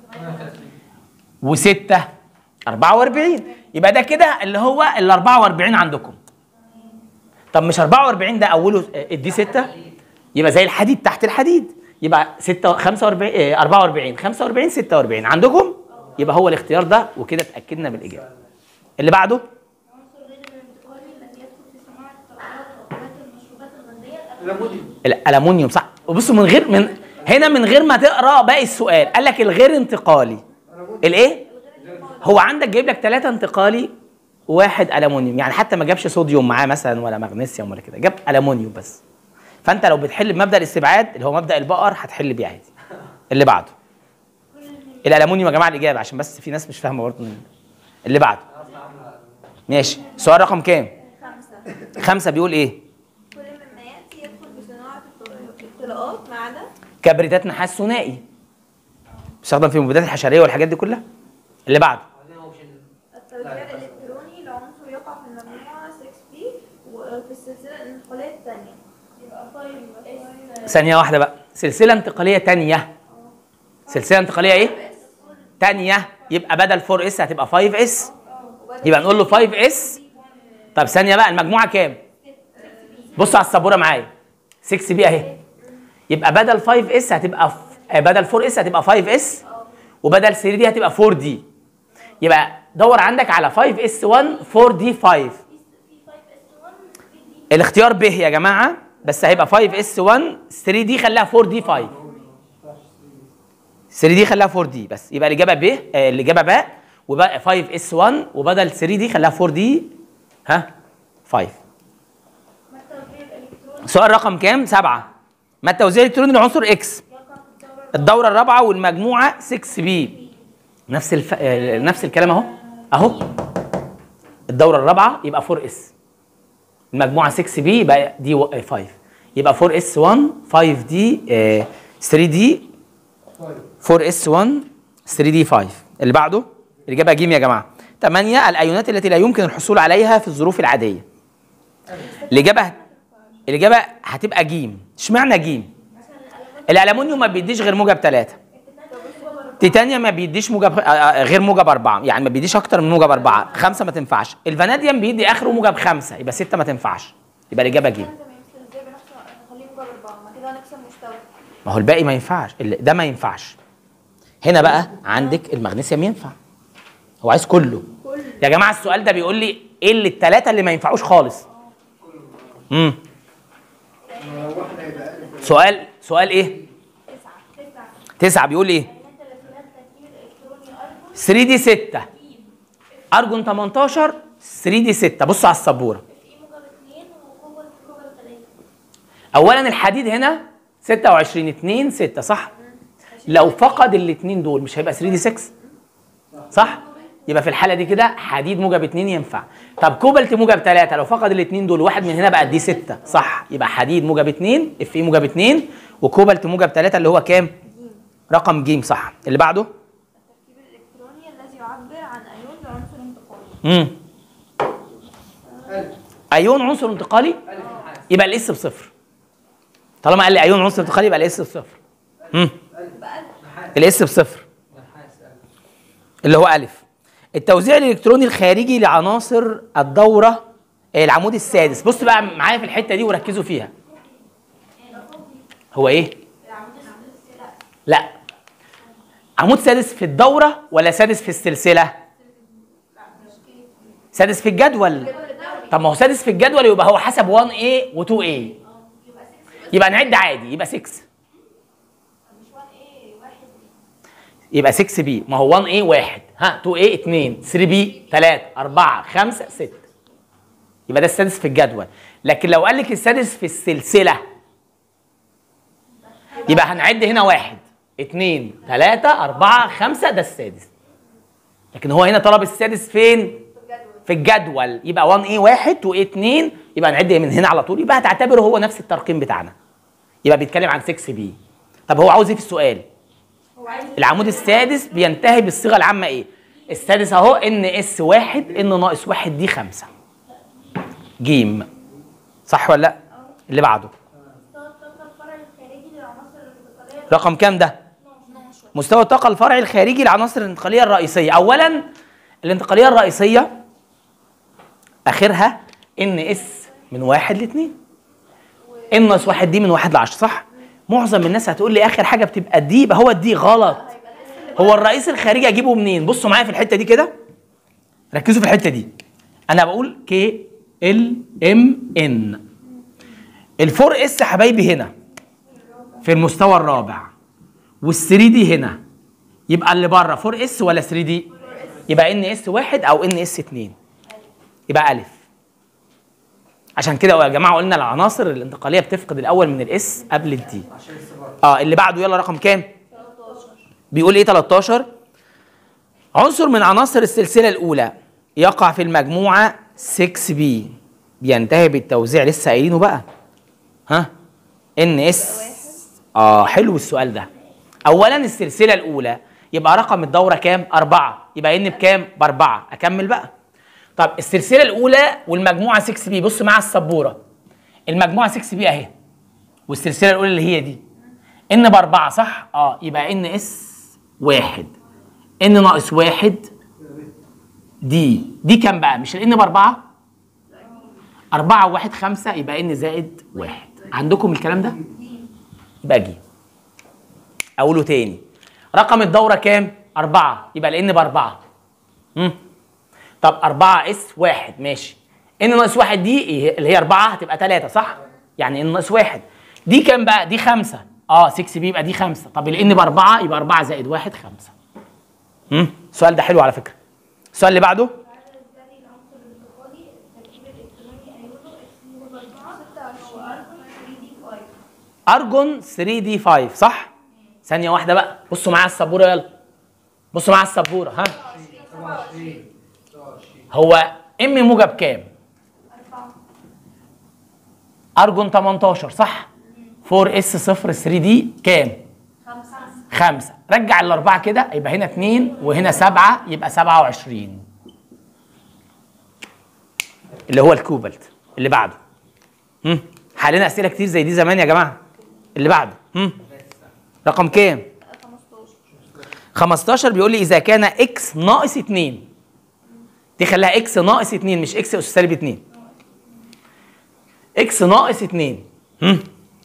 و6 44 يبقى ده كده اللي هو ال 44 عندكم طب مش 44 ده اوله آه، دي 6 يبقى زي الحديد تحت الحديد يبقى 6 45 آه، 44 45 46 عندكم يبقى هو الاختيار ده وكده اتاكدنا بالاجابه اللي بعده عنصر غير الانتقالي الذي يدخل في صناعة الطائرات وأدوات المشروبات الغازية الألمونيوم الالومنيوم صح وبصوا من غير من هنا من غير ما تقرا باقي السؤال قال لك الغير انتقالي الايه هو عندك جايب لك ثلاثة انتقالي وواحد الومنيوم يعني حتى ما جابش صوديوم معاه مثلا ولا مغنيسيوم ولا كده جاب الومنيوم بس فانت لو بتحل بمبدا الاستبعاد اللي هو مبدا البقر هتحل بيه عادي اللي بعده الالومنيوم يا جماعه الاجابه عشان بس في ناس مش فاهمه برضه اللي بعده ماشي سؤال رقم كام خمسة خمسة بيقول ايه كل مما يأتي يدخل بصناعة الط- الطلاقات ما عدا كبريتات نحاس ثنائي بيستخدم في المبيدات الحشريه والحاجات دي كلها اللي بعده عندنا اوبشن التوزيع الإلكتروني لعنصر يقع في المجموعة 6B وفي السلسلة الانتقالية الثانية يبقى 5 اس ثانيه واحده بقى سلسله انتقاليه تانية سلسله انتقاليه ايه تانية يبقى بدل 4 اس هتبقى 5 اس يبقى نقول له 5 اس طب ثانيه بقى المجموعه كام بص على السبوره معايا 6 بي اهي يبقى بدل 5 اس هتبقى ف... آه، بدل 4 اس هتبقى 5 اس وبدل 3 دي هتبقى 4 دي يبقى دور عندك على 5 اس 1 4 دي 5 في 5 اس 1 3 دي الاختيار ب يا جماعه بس هيبقى 5 اس 1 3 دي خليها 4 دي 5 3 دي خليها 4 دي بس يبقى الاجابه ب آه، الاجابه باء وبقى 5 اس 1 وبدل 3 دي خليها 4 دي ها 5 ما التوزيع الالكتروني سؤال رقم كام؟ سبعة ما التوزيع الالكتروني لعنصر اكس يقع في الدورة الدورة الرابعة والمجموعة 6 بي نفس الف... آه، نفس الكلام اهو اهو الدورة الرابعة يبقى 4 اس المجموعة 6 بي يبقى دي 5 يبقى 4 اس 1 5 دي 3 دي 4 اس 1 3 دي 5 اللي بعده الإجابة ج يا جماعة 8 الأيونات التي لا يمكن الحصول عليها في الظروف العادية الإجابة الإجابة هتبقى ج اشمعنى ج؟ الألمونيوم ما بيديش غير موجب 3 تيتانيا ما بيديش موجب آه، آه، غير موجب أربعة يعني ما بيديش أكتر من موجب أربعة خمسة ما تنفعش الفاناديوم بيدي آخره موجب خمسة يبقى ستة ما تنفعش يبقى الإجابة ج ازاي بنحصل نخليه مجرد أربعة ما كده هنكسب مستوى ما هو الباقي ما ينفعش ال- ده ما ينفعش هنا بقى عندك المغنيسيوم ينفع هو عايز كله كله يا جماعه السؤال ده بيقول لي ايه اللي الثلاثه اللي ما ينفعوش خالص امم سؤال سؤال ايه تسعة تسعة تسعة بيقول ايه الأيونات التي لها التركيب الإلكتروني أرجون 3 دي 6 ارجون 18 3 دي 6 بصوا على السبوره في موجب 2 وقوة موجب 3 اولا الحديد هنا 26 2 6 صح لو فقد الاثنين دول مش هيبقى 3 دي 6 صح يبقى في الحاله دي كده حديد موجب 2 ينفع طب كوبالت موجب 3 لو فقد الاثنين دول واحد من هنا بقى دي 6 صح يبقى حديد موجب 2 اف اي موجب 2 وكوبالت موجب 3 اللي هو كام رقم ج صح اللي بعده التركيب الإلكتروني الذي يعبر عن أيون لعنصر انتقالي امم ايون عنصر انتقالي ألف نحاس يبقى الاس بصفر طالما قال لي ايون عنصر انتقالي يبقى الاس بصفر امم نحاس الاس بصفر نحاس ألف اللي هو ألف التوزيع الإلكتروني الخارجي لعناصر الدورة آه، العمود السادس بصوا بقى معايا في الحتة دي وركزوا فيها هو إيه؟ لا عمود سادس في الدورة ولا سادس في السلسلة؟ سادس في الجدول طب ما هو سادس في الجدول يبقى هو حسب 1A و 2A يبقى نعد عادي يبقى 6 يبقى 6 بي ما هو 1 a 1 ها 2 a 2 3 بي 3 4 5 6 يبقى ده السادس في الجدول لكن لو قال لك السادس في السلسله يبقى هنعد هنا واحد اثنين ثلاثة أربعة خمسة ده السادس لكن هو هنا طلب السادس فين؟ في الجدول يبقى 1 a 1 2 a 2 يبقى نعد من هنا على طول يبقى هتعتبره هو نفس الترقيم بتاعنا يبقى بيتكلم عن 6 بي طب هو عاوز ايه في السؤال؟ هو عايز العمود السادس بينتهي بالصيغه العامه ايه؟ السادس اهو ان اس واحد ان ناقص واحد دي خمسه. جيم صح ولا لا؟ اللي بعده مستوى الطاقة الفرعي الخارجي للعناصر الانتقالية رقم كام ده؟ مستوى الطاقه الفرعي الخارجي للعناصر الانتقاليه الرئيسيه اولا الانتقاليه الرئيسيه اخرها ان اس من واحد لاثنين ان ناقص واحد دي من واحد لعشرة صح معظم الناس هتقول لي اخر حاجه بتبقى دي يبقى هو الدي غلط هو الرئيس الخارجي اجيبه منين بصوا معايا في الحته دي كده ركزوا في الحته دي انا بقول كي ال ام ان الفور اس حبايبي هنا في المستوى الرابع وال3 دي هنا يبقى اللي بره 4 اس ولا 3 دي يبقى ان اس واحد او ان اس اتنين يبقى الف عشان كده يا جماعه قلنا العناصر الانتقاليه بتفقد الاول من الاس قبل الدي عشان الصبر اه اللي بعده يلا رقم كام بيقول ايه 13 عنصر من عناصر السلسله الاولى يقع في المجموعه 6 بي بينتهي بالتوزيع لسه قايلينه بقى ها ان اس اه حلو السؤال ده اولا السلسله الاولى يبقى رقم الدوره كام أربعة يبقى ان بكام بأربعة اكمل بقى طب السلسله الاولى والمجموعه 6 بي بص مع السبوره المجموعه 6 بي اهي والسلسله الاولى اللي هي دي ان باربعه صح؟ اه يبقى ان اس واحد ان ناقص واحد دي دي كام بقى؟ مش الان باربعه؟ أربعة وواحد خمسة يبقى ان زائد واحد عندكم الكلام ده؟ يبقى جي أقوله تاني رقم الدورة كام؟ أربعة يبقى الان بأربعة مم. طب أربعة اس واحد ماشي ان ناقص واحد دي إيه؟ اللي هي أربعة هتبقى تلاتة صح؟ يعني ان ناقص واحد دي كام بقى؟ دي خمسة اه 6 بي يبقى دي خمسة طب الان بأربعة يبقى أربعة زائد واحد خمسة امم السؤال ده حلو على فكرة السؤال اللي بعده العدد الذري العنصر الانتقالي التركيب الالكتروني ايونه اكس نيجاتيف 4 وارجون 3 دي 5 ارجون 3 دي 5 صح؟ ثانية واحدة بقى بصوا معايا السبورة يلا بصوا معايا السبورة ها 27 27 هو ام موجب كام؟ 4 ارجون 18 صح؟ 4 اس 0 3 دي كام؟ 5 خمسة رجع الأربعة كده يبقى هنا اتنين وهنا سبعة يبقى سبعة وعشرين اللي هو الكوبالت اللي بعده هم؟ حلينا أسئلة كتير زي دي زمان يا جماعة اللي بعده هم؟ رقم كام؟ 15 بيقول لي إذا كان إكس ناقص اتنين دي خليها إكس ناقص اتنين مش إكس أس سالب اتنين إكس ناقص اتنين هم؟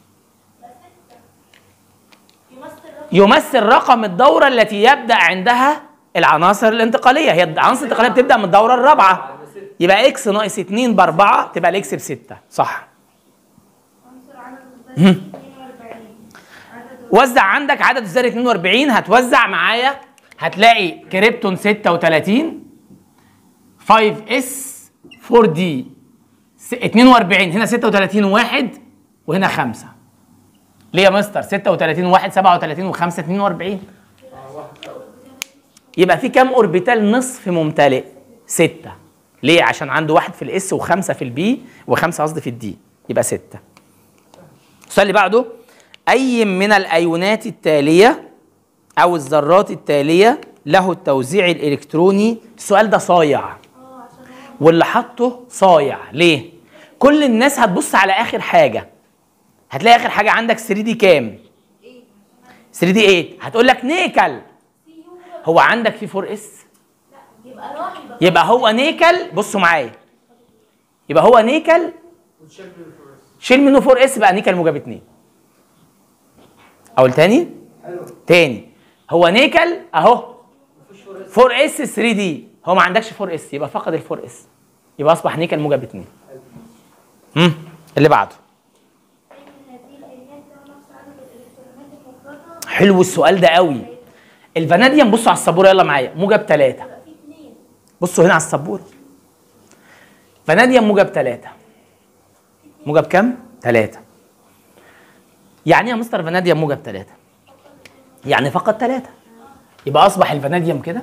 يمثل رقم يمثل رقم الدورة التي يبدأ عندها العناصر الانتقالية هي العناصر الانتقالية بتبدأ من الدورة الرابعة يبقى اكس ناقص 2 بأربعة تبقى الاكس بستة صح عنصر عدد الذري 42 عدد وزع عندك عدد الذري 42 هتوزع معايا هتلاقي كريبتون 36 5 اس 4 دي 42 هنا 36 واحد وهنا 5 ليه يا مستر 36 واحد 37 و5 42 يبقى في كام اوربيتال نصف ممتلئ؟ ستة ليه؟ عشان عنده واحد في الاس وخمسة في البي وخمسة قصدي في الدي يبقى ستة السؤال اللي بعده أي من الأيونات التالية أو الذرات التالية له التوزيع الإلكتروني السؤال ده صايع واللي حطه صايع ليه؟ كل الناس هتبص على آخر حاجة هتلاقي آخر حاجة عندك 3 دي كام؟ 3 دي 8 هتقول لك نيكل هو عندك في 4 اس يبقى راح يبقى يبقى هو نيكل بصوا معايا يبقى هو نيكل وتشيل من الفرص شيل منه 4 اس بقى نيكل موجب 2 اقول تاني حلو تاني هو نيكل اهو مفيش فرص 4 اس 3 دي هو ما عندكش 4 اس يبقى فقد ال 4 اس يبقى اصبح نيكل موجب 2 امم اللي بعده أي من هذه الأيونات له نفس عدد الإلكترونات المفردة حلو السؤال ده قوي الفاناديوم بصوا على السبوره يلا معايا موجب 3 يبقى في اثنين بصوا هنا على السبوره فناديوم موجب 3 موجب كام؟ 3 يعني ايه يا مستر فناديوم موجب 3 يعني فقط 3 يبقى اصبح الفناديوم كده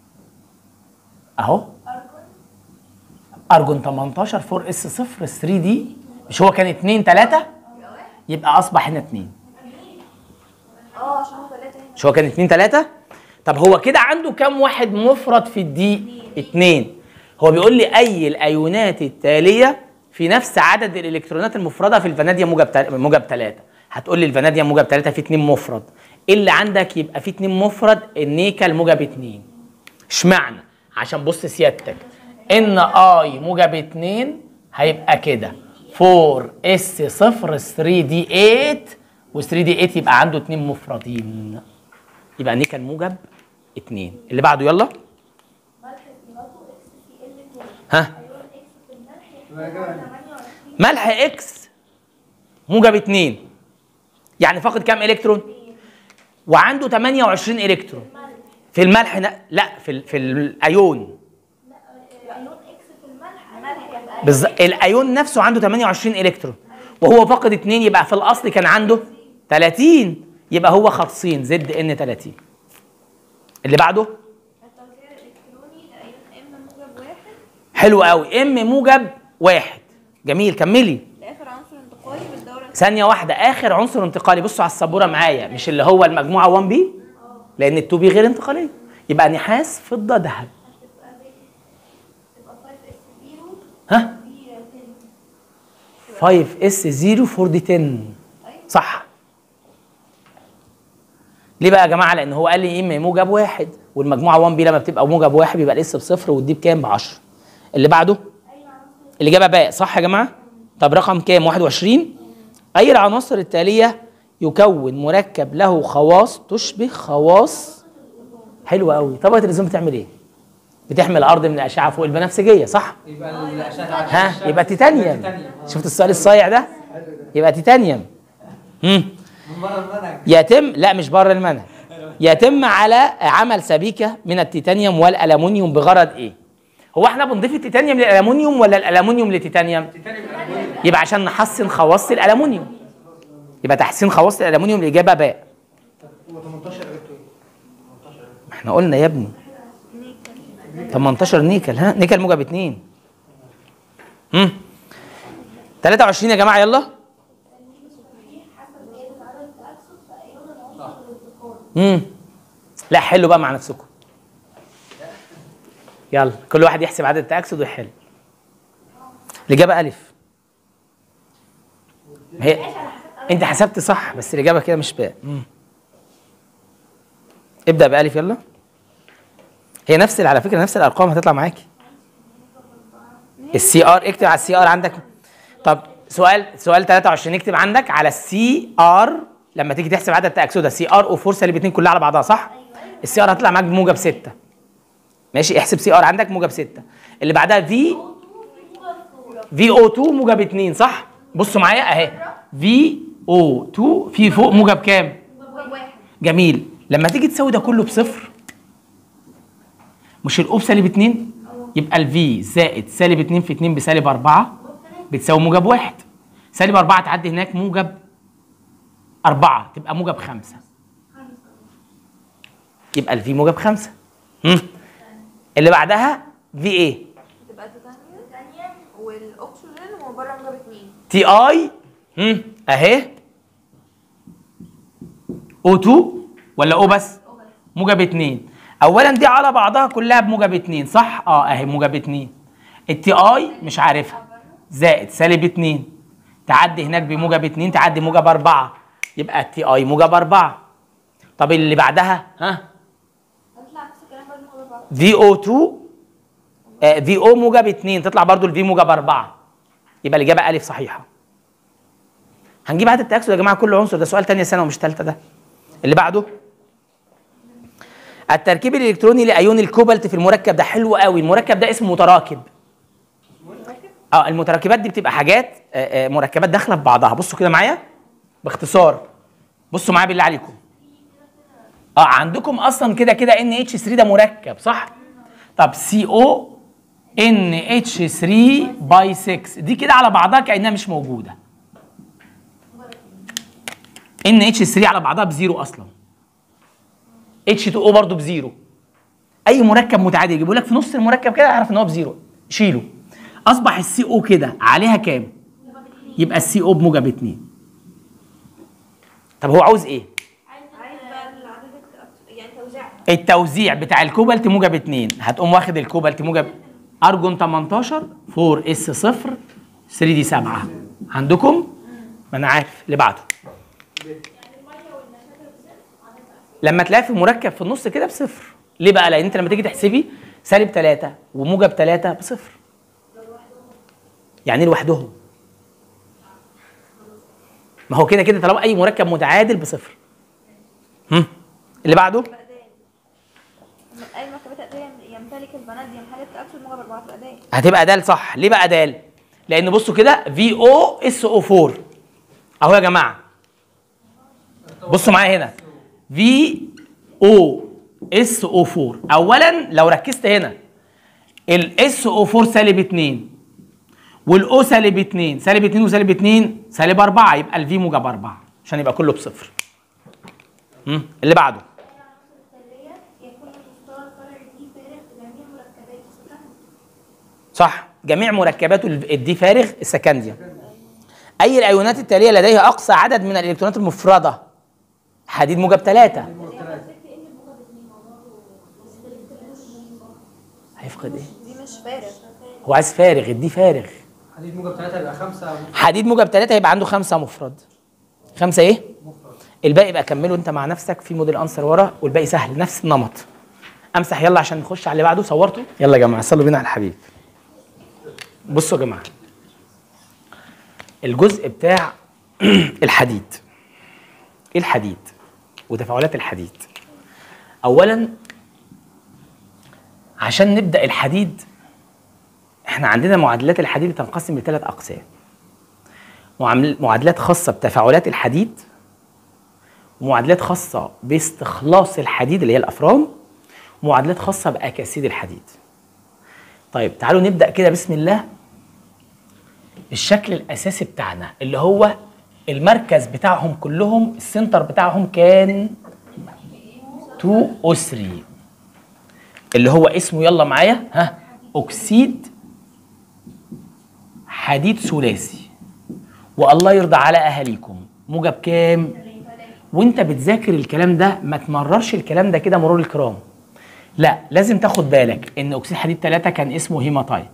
اهو ارجون 18 4 اس 0 3 دي مش هو كان 2 3 يبقى اصبح هنا 2 اه عشان هو ثلاثة هنا مش هو كان 2 3 طب هو كده عنده كام واحد مفرد في الدي 2 هو بيقول لي اي الايونات التاليه في نفس عدد الالكترونات المفرده في الفاناديوم موجب تل- موجب 3 هتقول لي الفاناديوم موجب 3 في 2 مفرد اللي عندك يبقى فيه اتنين مفرد النيكل موجب اتنين اشمعنى عشان بص سيادتك ان اي موجب اتنين هيبقى كده 4 اس 0 3 دي 8 و 3 دي 8 يبقى عنده اتنين مفردين يبقى نيكل موجب اتنين اللي بعده يلا ملح سيرته اكس سي ال 2 ها ايون اكس في الملح يحتوي على 28 ملح اكس موجب 2 يعني فاقد كام الكترون وعنده 28 الكترون في الملح ن- لا في ال- في الايون ايون اكس في الملح ملح يبقى بالظ... الايون نفسه عنده 28 الكترون وهو فاقد 2 يبقى في الاصل كان عنده 30 يبقى هو خاصين زد ان 30 اللي بعده التوزيع الالكتروني لايون ام موجب واحد حلو قوي ام موجب واحد جميل كملي لاخر عنصر انتقالي بالدوره ثانية واحدة آخر عنصر انتقالي بصوا على السبورة معايا مش اللي هو المجموعة 1 بي لأن ال 2 بي غير انتقالية يبقى نحاس فضة ذهب تبقى 5 اس 0 ها في 10 5 اس 0 4 دي 10 صح ليه بقى يا جماعة لأن هو قال لي إما موجب واحد والمجموعة 1 بي لما بتبقى موجب واحد بيبقى الاس بصفر والدي بكام ب 10 اللي بعده الإجابة باء صح يا جماعة طب رقم كام 21 أي العناصر التالية يكون مركب له خواص تشبه خواص حلوة قوي طبقة الأوزون بتعمل إيه؟ بتحمي الأرض من الأشعة فوق البنفسجية صح؟ يبقى الأشعة ها يبقى تيتانيوم شفت السؤال الصايع ده؟ يبقى تيتانيوم مم. من بره المنهج يتم لا مش بره المنهج يتم على عمل سبيكه من التيتانيوم والالومنيوم بغرض ايه؟ هو احنا بنضيف التيتانيوم للالومنيوم ولا الالومنيوم للتيتانيوم؟ يبقى عشان نحسن خواص الالومنيوم يبقى تحسين خواص الالومنيوم الاجابه باء هو 18 الكترون ما احنا قلنا يا ابني 18 نيكل ها نيكل موجب 2 امم 23 يا جماعه يلا حسب زيادة عدد التأكسد في أيون العنصر الانتقالي امم لا حلوا بقى مع نفسكم يلا كل واحد يحسب عدد التأكسد ويحل الإجابة ألف هي أنت حسبت صح بس الإجابة كده مش باء مم. ابدأ بألف يلا هي نفس على فكرة نفس الأرقام هتطلع معاكي السي ار اكتب على السي ار عندك طب سؤال سؤال 23 اكتب عندك على السي ار لما تيجي تحسب عدد تأكسدها سي ار او 4 سالب 2 كلها على بعضها صح؟ السي ار هتطلع معاك بموجب 6 ماشي احسب سي ار عندك موجب 6 اللي بعدها في في او 2 موجب 2 صح؟ بصوا معايا اهي في او 2 في فوق موجب كام؟ جميل لما تيجي تساوي ده كله بصفر مش الاو بسالب 2 يبقى الفي زائد سالب 2 في 2 بسالب 4 بتساوي موجب 1 سالب 4 تعدي هناك موجب 4 تبقى موجب 5 يبقى الفي موجب 5 هم. اللي بعدها في ايه تبقى تيتانيوم والاكسجين وبره موجب اتنين تي اي هم. اهي او 2 ولا او بس موجب 2 اولا دي على بعضها كلها بموجب 2 صح اه اهي موجب 2 التي اي مش عارفها زائد سالب 2 تعدي هناك بموجب 2 تعدي موجب 4 يبقى التي اي موجب 4 طب اللي بعدها ها هتطلع نفس الكلام برضه موجب بعض في او 2 في او موجب 2 تطلع برضو الفي موجب 4 يبقى الاجابه الف صحيحه هنجيب عدد التاكسد يا جماعه كل عنصر ده سؤال تانية سنه ومش ثالثه ده اللي بعده التركيب الالكتروني لايون الكوبالت في المركب ده حلو قوي المركب ده اسمه متراكب اه المتركبات دي بتبقى حاجات آه، آه، مركبات داخله في بعضها بصوا كده معايا باختصار بصوا معايا بالله عليكم اه عندكم اصلا كده كده ان اتش 3 ده مركب صح طب سي او ان اتش 3 باي 6 دي كده على بعضها كانها مش موجوده ان اتش 3 على بعضها بزيرو اصلا اتش 2 او برضه بزيرو اي مركب متعادل يجيبوا لك في نص المركب كده اعرف ان هو بزيرو شيله اصبح السي او كده عليها كام يبقى السي او بموجب 2 طب هو عاوز ايه عايز بقى العدد التأكسد يعني توزيع التوزيع بتاع الكوبالت موجب 2 هتقوم واخد الكوبالت موجب ارجون 18 4 اس 0 3 دي 7 عندكم ما انا عارف اللي بعده لما تلاقي في مركب في النص كده بصفر ليه بقى لان انت لما تيجي تحسبي سالب 3 وموجب 3 بصفر يعني ايه لوحدهم ما هو كده كده طالما اي مركب متعادل بصفر هم اللي بعده اي مركبات ادويه يمتلك الفاناديوم حالة تأكسد موجب 4 تبقى دال هتبقى دال صح ليه بقى دال لان بصوا كده في او اس او 4 اهو يا جماعه بصوا معايا هنا في او اس او 4 اولا لو ركزت هنا الاس او 4 سالب 2 والاو سالب 2 سالب 2 وسالب 2 سالب 4 يبقى الفي موجب 4 عشان يبقى كله بصفر مم. اللي بعده التالية يكون مستوى الفرع دي فارغ في جميع مركبات السكن صح جميع مركبات ال- الدي فارغ السكنديوم اي الايونات التاليه لديها اقصى عدد من الالكترونات المفرده حديد موجب 3 هيفقد ايه دي مش فارغ هو عايز فارغ الدي فارغ حديد موجب 3 يبقى 5 حديد موجب 3 يبقى عنده خمسة مفرد خمسة ايه مفرد الباقي بقى كمله انت مع نفسك في موديل انسر ورا والباقي سهل نفس النمط امسح يلا عشان نخش على اللي بعده صورته يلا يا جماعه صلوا بينا على الحبيب بصوا يا جماعه الجزء بتاع الحديد ايه الحديد وتفاعلات الحديد اولا عشان نبدا الحديد احنا عندنا معادلات الحديد بتنقسم لثلاث اقسام معامل- معادلات خاصه بتفاعلات الحديد ومعادلات خاصه باستخلاص الحديد اللي هي الافران ومعادلات خاصه باكاسيد الحديد طيب تعالوا نبدا كده بسم الله الشكل الاساسي بتاعنا اللي هو المركز بتاعهم كلهم السنتر بتاعهم كان 2 او 3 اللي هو اسمه يلا معايا ها اكسيد حديد ثلاثي والله يرضى على اهاليكم موجب كام وانت بتذاكر الكلام ده ما تمررش الكلام ده كده مرور الكرام لا لازم تاخد بالك ان اكسيد حديد 3 كان اسمه هيماتايت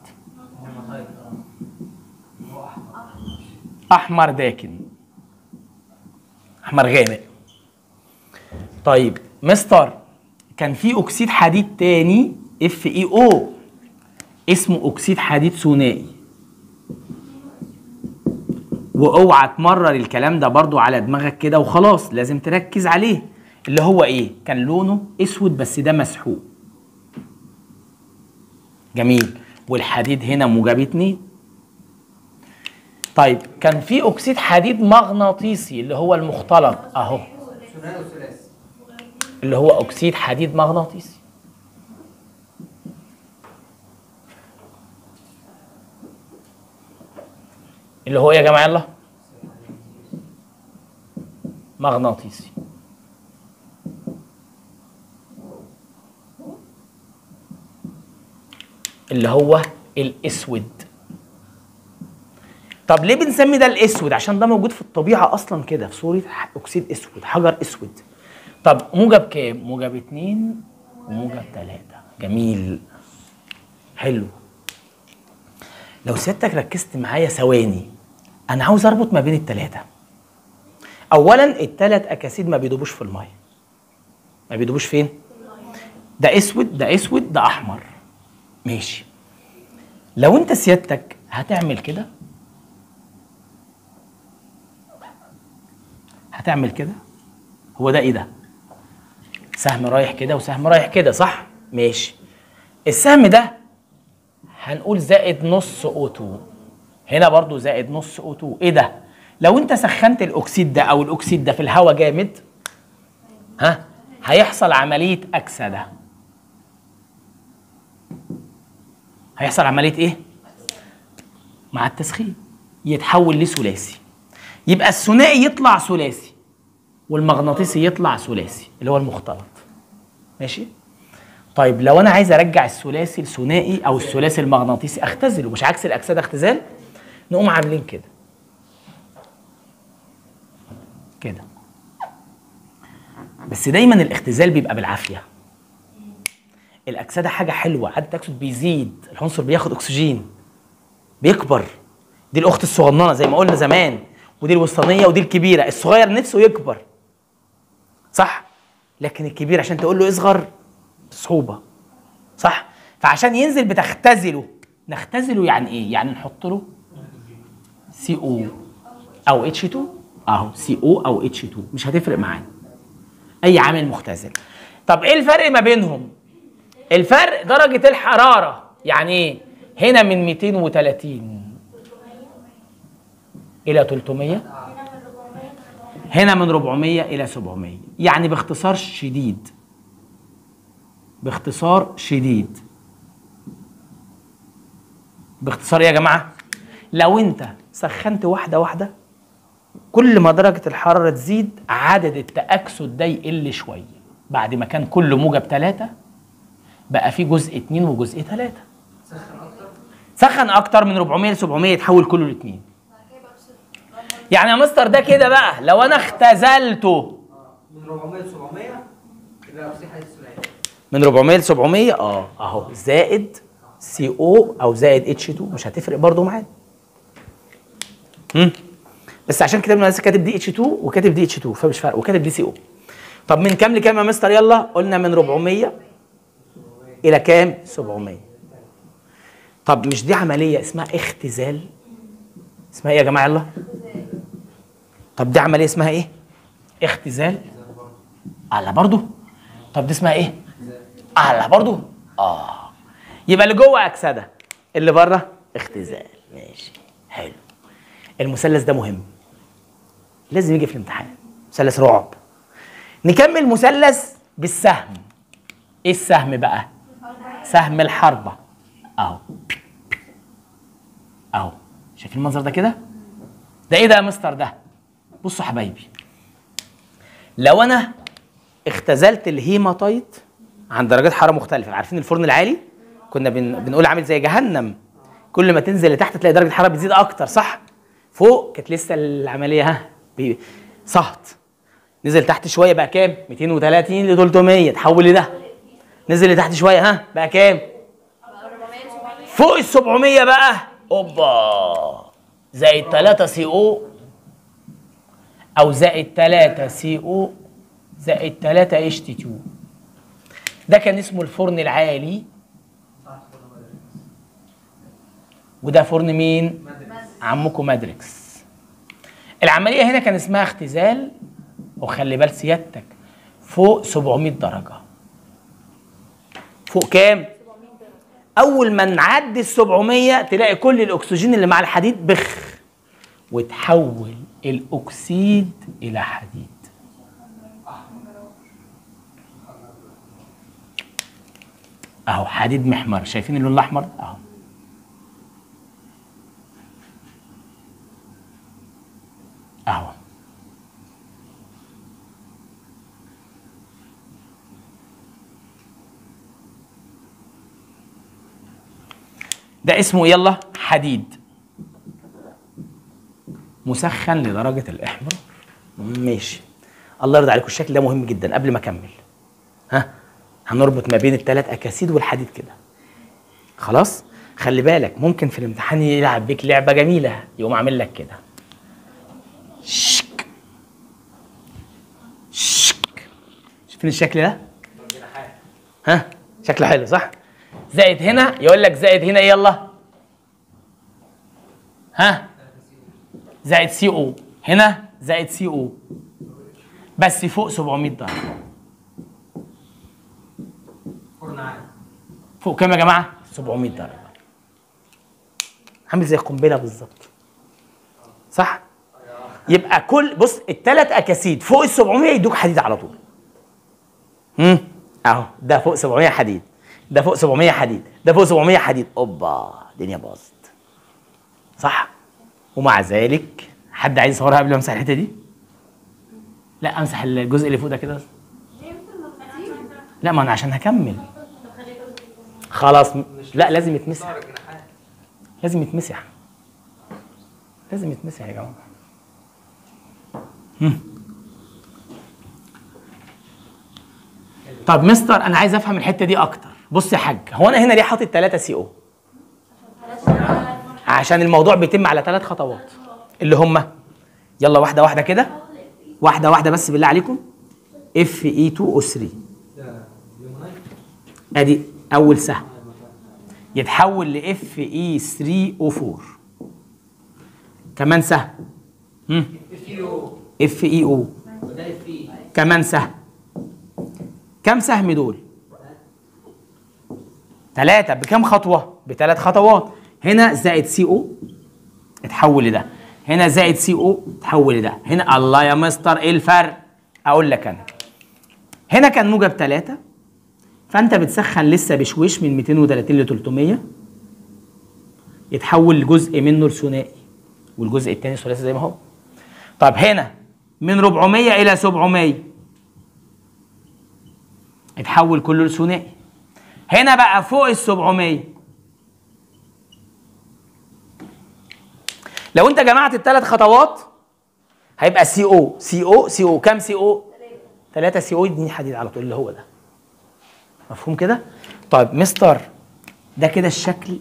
احمر داكن احمر غامق طيب مستر كان في اكسيد حديد تاني اف اي او اسمه اكسيد حديد ثنائي واوعى تمرر الكلام ده برضو على دماغك كده وخلاص لازم تركز عليه اللي هو ايه كان لونه اسود بس ده مسحوق جميل والحديد هنا موجب اتنين طيب كان في اكسيد حديد مغناطيسي اللي هو المختلط اهو ثنائي وثلاثي اللي هو اكسيد حديد مغناطيسي اللي هو إيه يا جماعه يلا مغناطيسي اللي هو الاسود طب ليه بنسمي ده الاسود عشان ده موجود في الطبيعه اصلا كده في صوره ح- اكسيد اسود حجر اسود طب موجب كام موجب اتنين وموجب تلاتة جميل حلو لو سيادتك ركزت معايا ثواني انا عاوز اربط ما بين التلاتة اولا التلات اكاسيد ما بيدوبوش في الميه ما بيدوبوش فين ده اسود ده اسود ده احمر ماشي لو انت سيادتك هتعمل كده هتعمل كده هو ده ايه ده سهم رايح كده وسهم رايح كده صح ماشي السهم ده هنقول زائد نص O2 هنا برضو زائد نص O2 ايه ده لو انت سخنت الاكسيد ده او الاكسيد ده في الهواء جامد ها هيحصل عمليه اكسده هيحصل عمليه ايه مع التسخين يتحول لثلاثي يبقى الثنائي يطلع ثلاثي والمغناطيسي يطلع ثلاثي اللي هو المختلط ماشي طيب لو انا عايز ارجع الثلاثي الثنائي او الثلاثي المغناطيسي اختزله مش عكس الاكسده اختزال نقوم عاملين كده كده بس دايما الاختزال بيبقى بالعافيه الاكسده حاجه حلوه عدد الاكسد بيزيد العنصر بياخد اكسجين بيكبر دي الاخت الصغننه زي ما قلنا زمان ودي الوسطانيه ودي الكبيره الصغير نفسه يكبر صح لكن الكبير عشان تقول له اصغر صعوبه صح فعشان ينزل بتختزله نختزله يعني ايه يعني نحط له سي او او اتش 2 اهو سي او او اتش 2 مش هتفرق معانا اي عامل مختزل طب ايه الفرق ما بينهم الفرق درجه الحراره يعني ايه هنا من 230 الى 300 هنا من 400 الى 700 يعني باختصار شديد باختصار شديد باختصار إيه يا جماعه لو انت سخنت واحده واحده كل ما درجه الحراره تزيد عدد التاكسد ده يقل شويه بعد ما كان كل موجب ثلاثة بقى في جزء اتنين وجزء ثلاثة سخن اكتر من 400 ل 700 يتحول كله لاتنين يعني يا مستر ده كده بقى لو انا اختزلته من 400 ل 700 يبقى اكسيد حديد الثلاثي من 400 ل 700 اه اهو زائد سي او او زائد اتش 2 مش هتفرق برضو معانا هم؟ بس عشان كده انا لسه كاتب دي اتش 2 وكاتب دي اتش 2 فمش فارق وكاتب دي سي او طب من كام لكام يا مستر يلا قلنا من 400 الى كام 700 طب مش دي عمليه اسمها اختزال اسمها ايه يا جماعه يلا طب دي عمليه اسمها ايه اختزال على برضو طب دي اسمها ايه على برضو اه يبقى اللي جوه اكسده اللي بره اختزال ماشي حلو المثلث ده مهم لازم يجي في الامتحان مثلث رعب نكمل مثلث بالسهم ايه السهم بقى سهم الحربة اهو اهو شايفين المنظر ده كده ده ايه ده يا مستر ده بصوا حبايبي لو انا اختزلت الهيماتايت عن درجات حراره مختلفه عارفين الفرن العالي كنا بن... بنقول عامل زي جهنم كل ما تنزل لتحت تلاقي درجه الحراره بتزيد اكتر صح فوق كانت لسه العمليه ها بي- صهد نزل تحت شويه بقى كام 230 ل 300 تحول لده نزل لتحت شويه ها بقى كام فوق ال 700 بقى اوبا زائد 3 سي او او زائد 3 سي او زائد 3 اتش تي 2 ده كان اسمه الفرن العالي وده فرن مين عمكم مادريكس العمليه هنا كان اسمها اختزال وخلي بال سيادتك فوق 700 درجه فوق كام اول ما نعدي ال 700 تلاقي كل الاكسجين اللي مع الحديد بخ وتحول الاكسيد الى حديد اهو حديد محمر شايفين اللون الاحمر اهو اهو ده اسمه يلا حديد مسخن لدرجة الإحمرار ماشي الله يرضى عليكم الشكل ده مهم جدا قبل ما أكمل ها هنربط ما بين الثلاث أكاسيد والحديد كده خلاص خلي بالك ممكن في الامتحان يلعب بيك لعبة جميلة يقوم عامل لك كده شك شك شايفين الشكل ده ها شكله حلو صح زائد هنا يقول لك زائد هنا إيه يلا ها زائد سي او هنا زائد سي او بس فوق 700 درجه فرن عالي فوق كام يا جماعه 700 درجه عامل زي القنبله بالظبط صح يبقى كل بص الثلاث اكاسيد فوق ال 700 يدوك حديد على طول امم اهو ده فوق 700 حديد ده فوق 700 حديد ده فوق 700 حديد اوبا الدنيا باظت صح ومع ذلك حد عايز يصورها قبل ما امسح الحته دي لا امسح الجزء اللي فوق ده كده بس. لا ما انا عشان هكمل خلاص م- لا لازم يتمسح ظهر الجناحات لازم يتمسح لازم يتمسح يا جماعه هم. طب مستر انا عايز افهم الحته دي اكتر بص يا حاج هو انا هنا ليه حاطط 3 سي او عشان الموضوع بيتم على ثلاث خطوات اللي هم يلا واحده واحده كده واحده واحده بس بالله عليكم اف اي 2 او 3 ده يومنايت ادي اول سهم يتحول لاف اي 3 او 4 كمان سهم هم اف يو اف اي او وده اف اي كمان سهم كم سهم دول ثلاثة بكم خطوة بثلاث خطوات هنا زائد سي او اتحول لده هنا زائد سي او اتحول لده هنا الله يا مستر ايه الفرق اقول لك انا هنا كان موجب ثلاثة فانت بتسخن لسه بشويش من 230 ل 300 يتحول لجزء منه لثنائي والجزء الثاني ثلاثي زي ما هو طب هنا من 400 الى 700 اتحول كله لثنائي هنا بقى فوق ال 700 لو انت جمعت الثلاث خطوات هيبقى سي او سي او سي او كام سي او 3 سي او يديني حديد على طول اللي هو ده مفهوم كده طيب مستر ده كده الشكل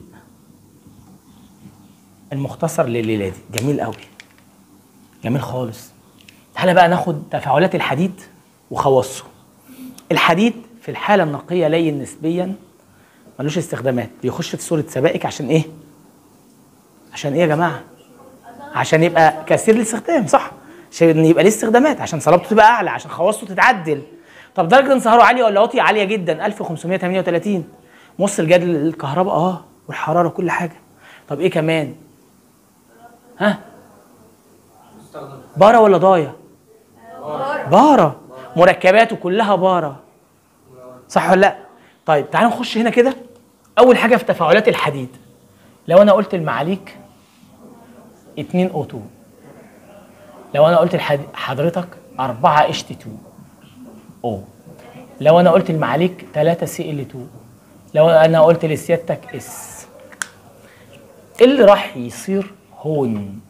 المختصر لليله دي جميل قوي جميل خالص تعالى بقى ناخد تفاعلات الحديد وخواصه الحديد في الحاله النقيه لين نسبيا ملوش استخدامات بيخش في صوره سبائك عشان ايه عشان ايه يا جماعه عشان يبقى كثير الاستخدام صح عشان يبقى ليه استخدامات عشان صلابته تبقى اعلى عشان خواصته تتعدل طب درجه انصهاره عاليه ولا واطيه عاليه جدا 1538 موصل جهد الكهرباء اه والحراره وكل حاجه طب ايه كمان ها مستخدم بارة ولا ضايع بارة مركباته كلها بارة صح ولا لا طيب تعالوا نخش هنا كده اول حاجه في تفاعلات الحديد لو انا قلت المعاليك 2 او 2 لو انا قلت لحضرتك 4 اتش تي 2 او لو انا قلت المعاليك 3 سي ال 2 لو انا قلت لسيادتك اس ايه اللي راح يصير هون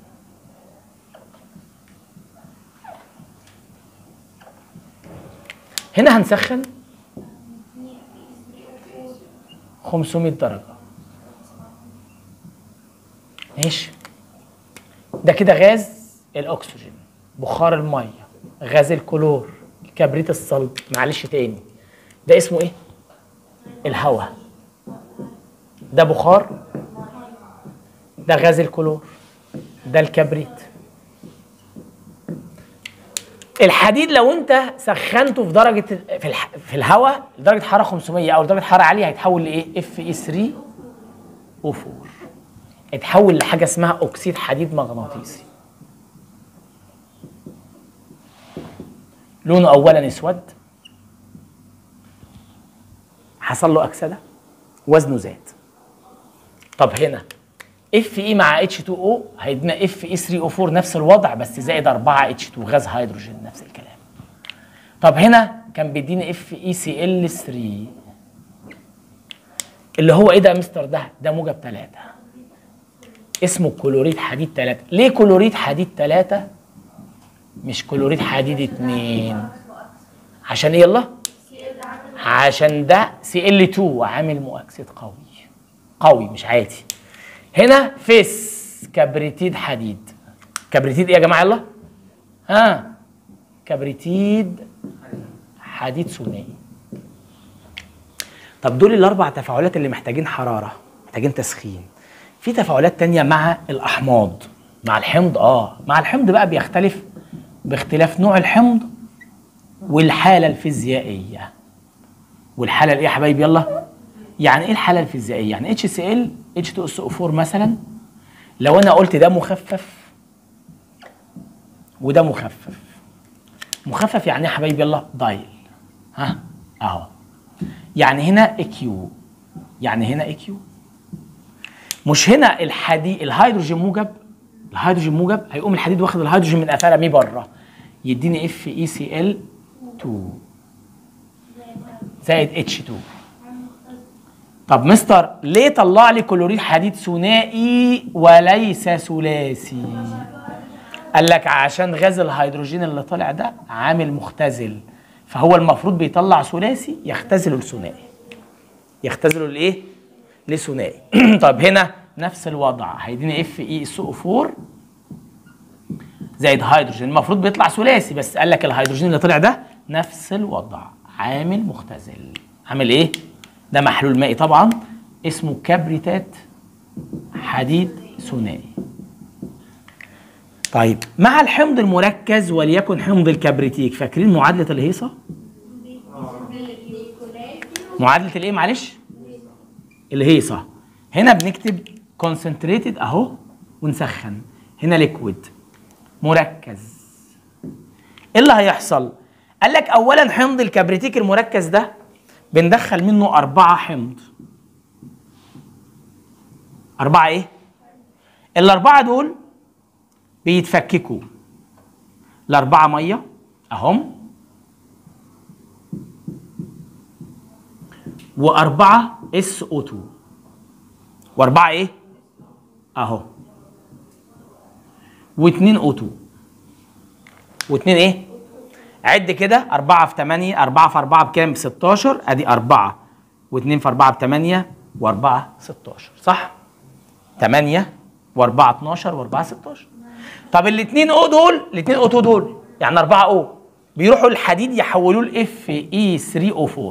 هنا هنسخن 500 درجة ماشي ده كده غاز الأكسجين بخار المية غاز الكلور كبريت الصلب معلش تاني ده اسمه ايه؟ الهواء ده بخار ده غاز الكلور ده الكبريت الحديد لو انت سخنته في درجه في الح... في الهواء لدرجه حراره 500 او لدرجه حراره عاليه هيتحول لايه؟ اف اي 3 او 4 اتحول لحاجه اسمها اكسيد حديد مغناطيسي لونه اولا اسود حصل له اكسده وزنه زاد طب هنا اف اي مع اتش 2 او هيدينا اف اي 3 او 4 نفس الوضع بس زائد 4 اتش 2 غاز هيدروجين نفس الكلام طب هنا كان بيديني اف اي سي ال 3 اللي هو ايه ده يا مستر ده ده موجب 3 اسمه كلوريد حديد 3 ليه كلوريد حديد 3 مش كلوريد حديد 2 عشان ايه يلا عشان ده سي ال 2 عامل مؤكسد قوي قوي مش عادي هنا فيس كبريتيد حديد كبريتيد ايه يا جماعه يلا ها كبريتيد حديد ثنائي طب دول الاربع تفاعلات اللي محتاجين حراره محتاجين تسخين في تفاعلات تانية مع الاحماض مع الحمض اه مع الحمض بقى بيختلف باختلاف نوع الحمض والحاله الفيزيائيه والحاله الايه يا حبايبي يلا يعني ايه الحاله الفيزيائيه يعني اتش سي ال اتش 2 اس او 4 مثلا لو انا قلت ده مخفف وده مخفف مخفف يعني ايه يا حبايبي يلا دايل ها اهو يعني هنا اي كيو يعني هنا اي كيو مش هنا الحديد الهيدروجين موجب الهيدروجين موجب هيقوم الحديد واخد الهيدروجين من قفاه رميه بره يديني اف اي سي ال 2 زائد اتش 2 طب مستر ليه طلع لي كلوريد حديد ثنائي وليس ثلاثي قال لك عشان غاز الهيدروجين اللي طالع ده عامل مختزل فهو المفروض بيطلع ثلاثي يختزله لثنائي يختزله لايه لثنائي طب هنا نفس الوضع هيديني اف اي اس او 4 زائد هيدروجين المفروض بيطلع ثلاثي بس قال لك الهيدروجين اللي طلع ده نفس الوضع عامل مختزل عامل ايه ده محلول مائي طبعا اسمه كبريتات حديد ثنائي طيب مع الحمض المركز وليكن حمض الكبريتيك فاكرين معادله الهيصه معادله الايه معلش الهيصه هنا بنكتب concentrated اهو ونسخن هنا ليكويد مركز ايه اللي هيحصل قال لك اولا حمض الكبريتيك المركز ده بندخل منه أربعة حمض أربعة إيه؟ الأربعة دول بيتفككوا الأربعة مية أهم وأربعة اس او 2 وأربعة إيه؟ أهو واتنين او 2 واتنين إيه؟ عد كده أربعة في تمانية أربعة في أربعة بكام؟ ب 16 أدي أربعة واتنين في أربعة بتمانية وأربعة 16 صح؟ تمانية وأربعة 12 وأربعة 16 طب الاتنين أو دول الاتنين أو 2 دول يعني أربعة أو بيروحوا الحديد يحولوه لاف اي 3 او 4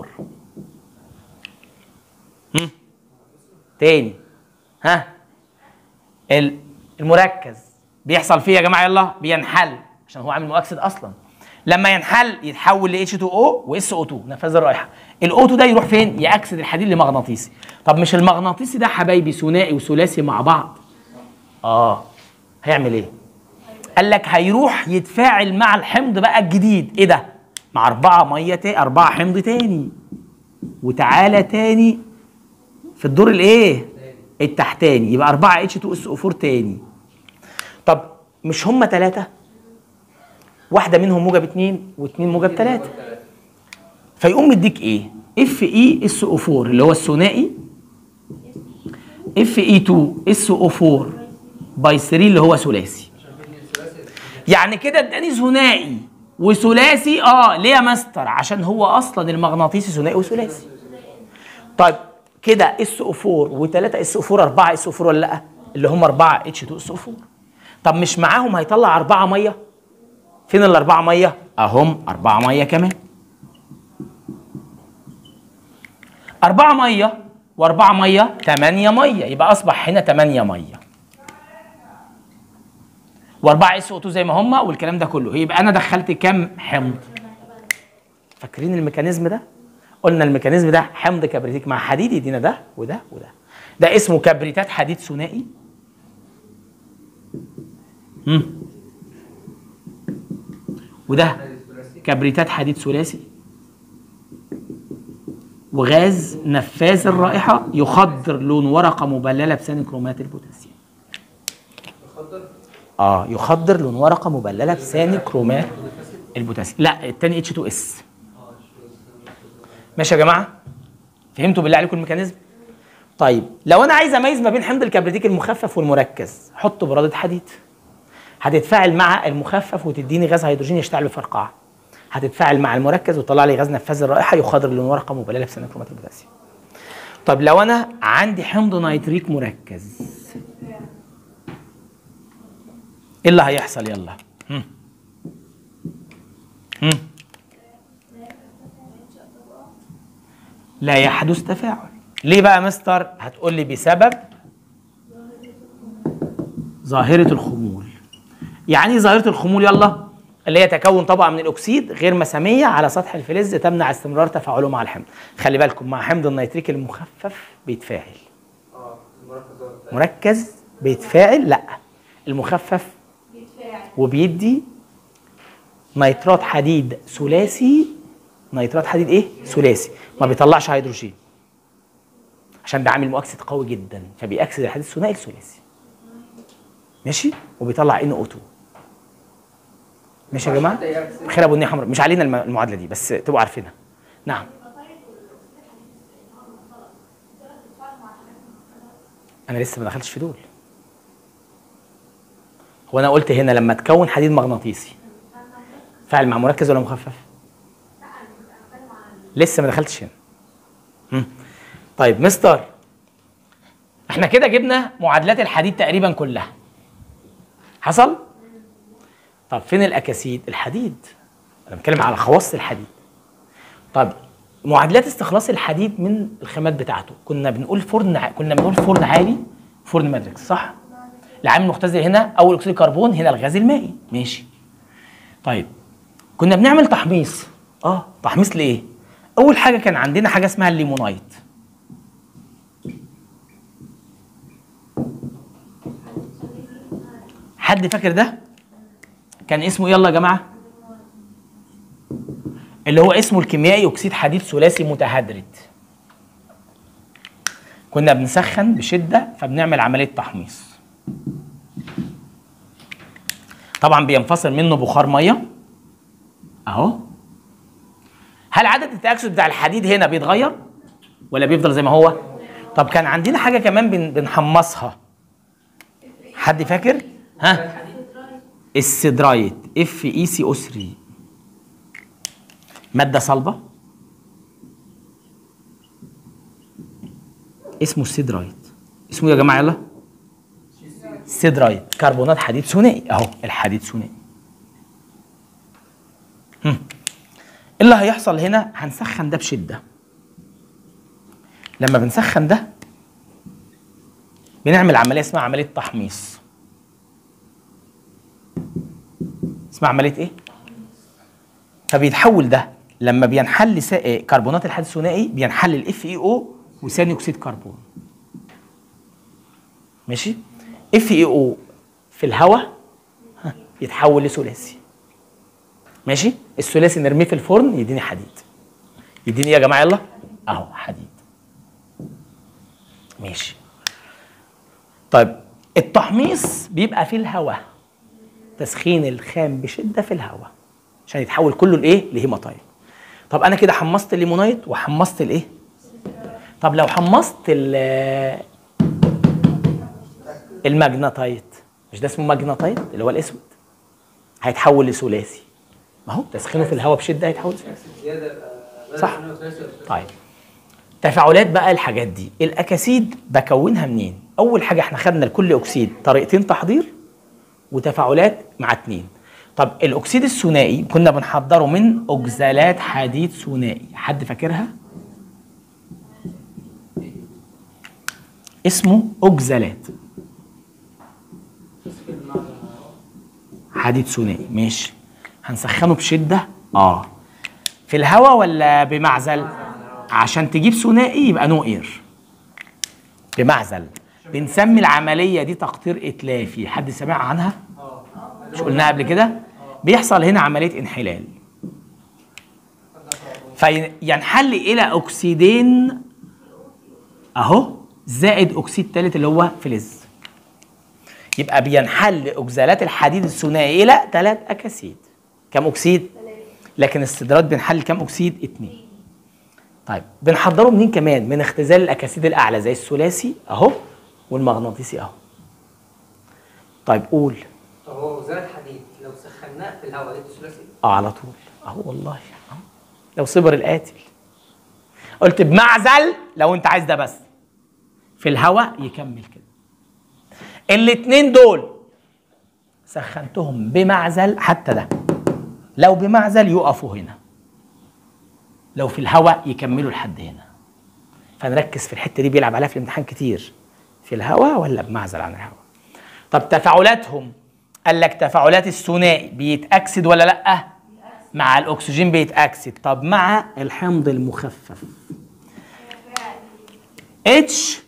هم؟ تاني ها ال- المركز بيحصل فيه يا جماعه يلا بينحل عشان هو عامل مؤكسد اصلا لما ينحل يتحول ل H2O و SO2 نفاذ الرائحه الاو 2 ده يروح فين يأكسد الحديد لمغناطيسي طب مش المغناطيسي ده حبايبي ثنائي وثلاثي مع بعض اه هيعمل ايه قال لك هيروح يتفاعل مع الحمض بقى الجديد ايه ده مع أربعة مية تا... أربعة حمض تاني وتعالى تاني في الدور الايه التحتاني يبقى 4 اتش 2 اس او 4 تاني طب مش هم ثلاثة واحدة منهم موجب اتنين واتنين موجب ثلاثة فيقوم مديك ايه اف اي اس او 4 اللي هو الثنائي اف اي 2 اس او 4 باي 3 اللي هو ثلاثي يعني كده اداني ثنائي وثلاثي اه ليه يا مستر عشان هو اصلا المغناطيسي ثنائي وثلاثي طيب كده اس او 4 و3 اس او 4 4 اس او 4 ولا لا اللي هم 4 اتش 2 اس او 4 طب مش معاهم هيطلع 4 ميه فين الاربعه ميه اهم 4 ميه كمان 4 ميه و4 ميه 8 ميه يبقى اصبح هنا 8 ميه و4 اس او 2 زي ما هم والكلام ده كله يبقى انا دخلت كام حمض فاكرين الميكانيزم ده قلنا الميكانيزم ده حمض كبريتيك مع حديد يدينا ده وده وده ده اسمه كبريتات حديد ثنائي مم. وده كبريتات حديد ثلاثي وغاز نفاذ الرائحة يخضر لون ورقة مبللة بثاني كرومات البوتاسيوم اه يخضر لون ورقة مبللة بثاني كرومات البوتاسيوم لا التاني اتش 2 اس ماشي يا جماعه فهمتوا بالله عليكم الميكانيزم طيب لو انا عايز اميز ما بين حمض الكبريتيك المخفف والمركز حط براده حديد هتتفاعل مع المخفف وتديني غاز هيدروجين يشتعل بفرقعه هتتفاعل مع المركز وتطلع لي غاز نفاذ الرائحه يخضر لون ورقه مبلله بثاني كرومات البوتاسيوم طب لو انا عندي حمض نيتريك مركز ايه اللي هيحصل يلا هم. هم. لا يحدث تفاعل ليه بقى يا مستر هتقول لي بسبب ظاهرة الخمول يعني ايه ظاهرة الخمول يلا اللي هي تكون طبقة من الأكسيد غير مسامية على سطح الفلز تمنع استمرار تفاعله مع الحمض خلي بالكم مع حمض النيتريك المخفف بيتفاعل اه المركز ده مركز بيتفاعل لا المخفف وبيدي نيترات حديد ثلاثي نيترات حديد ايه ثلاثي ما بيطلعش هيدروجين عشان ده عامل مؤكسد قوي جدا فبيأكسد الحديد الثنائي الثلاثي ماشي وبيطلع ان او 2 ماشي يا جماعه خير ابو النيه حمراء مش علينا الم- المعادله دي بس تبقوا عارفينها نعم انا لسه ما دخلتش في دول هو انا قلت هنا لما تكون حديد مغناطيسي فعل مع مركز ولا مخفف لسه ما دخلتش هنا مم. طيب مستر احنا كده جبنا معادلات الحديد تقريبا كلها حصل طب فين الاكاسيد الحديد انا بتكلم على خواص الحديد طب معادلات استخلاص الحديد من الخامات بتاعته كنا بنقول فرن ع- كنا بنقول فرن عالي فرن ماتريكس صح العامل المختزل هنا اول اكسيد الكربون هنا الغاز المائي ماشي طيب كنا بنعمل تحميص اه تحميص لايه اول حاجه كان عندنا حاجه اسمها الليمونايت حد فاكر ده كان اسمه إيه يلا يا جماعه اللي هو اسمه الكيميائي اكسيد حديد ثلاثي متهدرج كنا بنسخن بشده فبنعمل عمليه تحميص طبعا بينفصل منه بخار ميه اهو هل عدد التاكسد بتاع الحديد هنا بيتغير ولا بيفضل زي ما هو طب كان عندنا حاجه كمان بن- بنحمصها حد فاكر ها السيدرايت اف اي سي او 3 ماده صلبه اسمه السيدرايت اسمه إيه يا جماعه يلا سيدرايت كربونات حديد ثنائي اهو الحديد ثنائي هم. إيه اللي هيحصل هنا هنسخن ده بشده لما بنسخن ده بنعمل عمليه اسمها عمليه تحميص اسمها عمليه ايه فبيتحول ده لما بينحل سا... كربونات الحديد الثنائي بينحل الاف اي او وثاني اكسيد كربون ماشي اف اي او في الهواء ها، يتحول لثلاثي ماشي الثلاثي نرميه في الفرن يديني حديد يديني ايه يا جماعه يلا اهو حديد ماشي طيب التحميص بيبقى في الهواء تسخين الخام بشده في الهواء عشان يتحول كله لايه لهيماتايت طب انا كده حمصت الليمونايت وحمصت الايه طب لو حمصت ال- الماجنتايت مش ده اسمه ماجنتايت اللي هو الاسود هيتحول لثلاثي ما هو تسخينه في الهواء بشده هيتحول لثلاثي زياده يبقى بدل صح. ما ثلاثي يبقى ثلاثي. طيب تفاعلات بقى الحاجات دي الاكاسيد بكونها منين اول حاجه احنا خدنا لكل اكسيد طريقتين تحضير وتفاعلات مع اتنين طب الاكسيد الثنائي كنا بنحضره من اكزالات حديد ثنائي حد فاكرها اسمه اكزالات حديد ثنائي ماشي هنسخنه بشده اه في الهواء ولا بمعزل عشان تجيب ثنائي يبقى نو اير بمعزل بنسمي العمليه دي تقطير اتلافي حد سمع عنها مش قلناها قبل كده بيحصل هنا عمليه انحلال فينحل الى اكسيدين اهو زائد اكسيد ثالث اللي هو فلز يبقى بينحل اكزالات الحديد الثنائي الى ثلاث اكاسيد كم اكسيد لكن السدرات بنحل كم اكسيد اتنين طيب بنحضره منين كمان من اختزال الاكاسيد الاعلى زي الثلاثي اهو والمغناطيسي اهو طيب قول طب هو وزاره الحديد لو سخناه في الهواء لقيته ثلاثي اه على طول اهو والله اهو لو صبر القاتل قلت بمعزل لو انت عايز ده بس في الهواء يكمل كده الاتنين دول سخنتهم بمعزل حتى ده لو بمعزل يقفوا هنا لو في الهواء يكملوا لحد هنا فنركز في الحته دي بيلعب عليها في الامتحان كتير في الهواء ولا بمعزل عن الهواء طب تفاعلاتهم قال لك تفاعلات الثنائي بيتاكسد ولا لا مع الاكسجين بيتاكسد طب مع الحمض المخفف اتش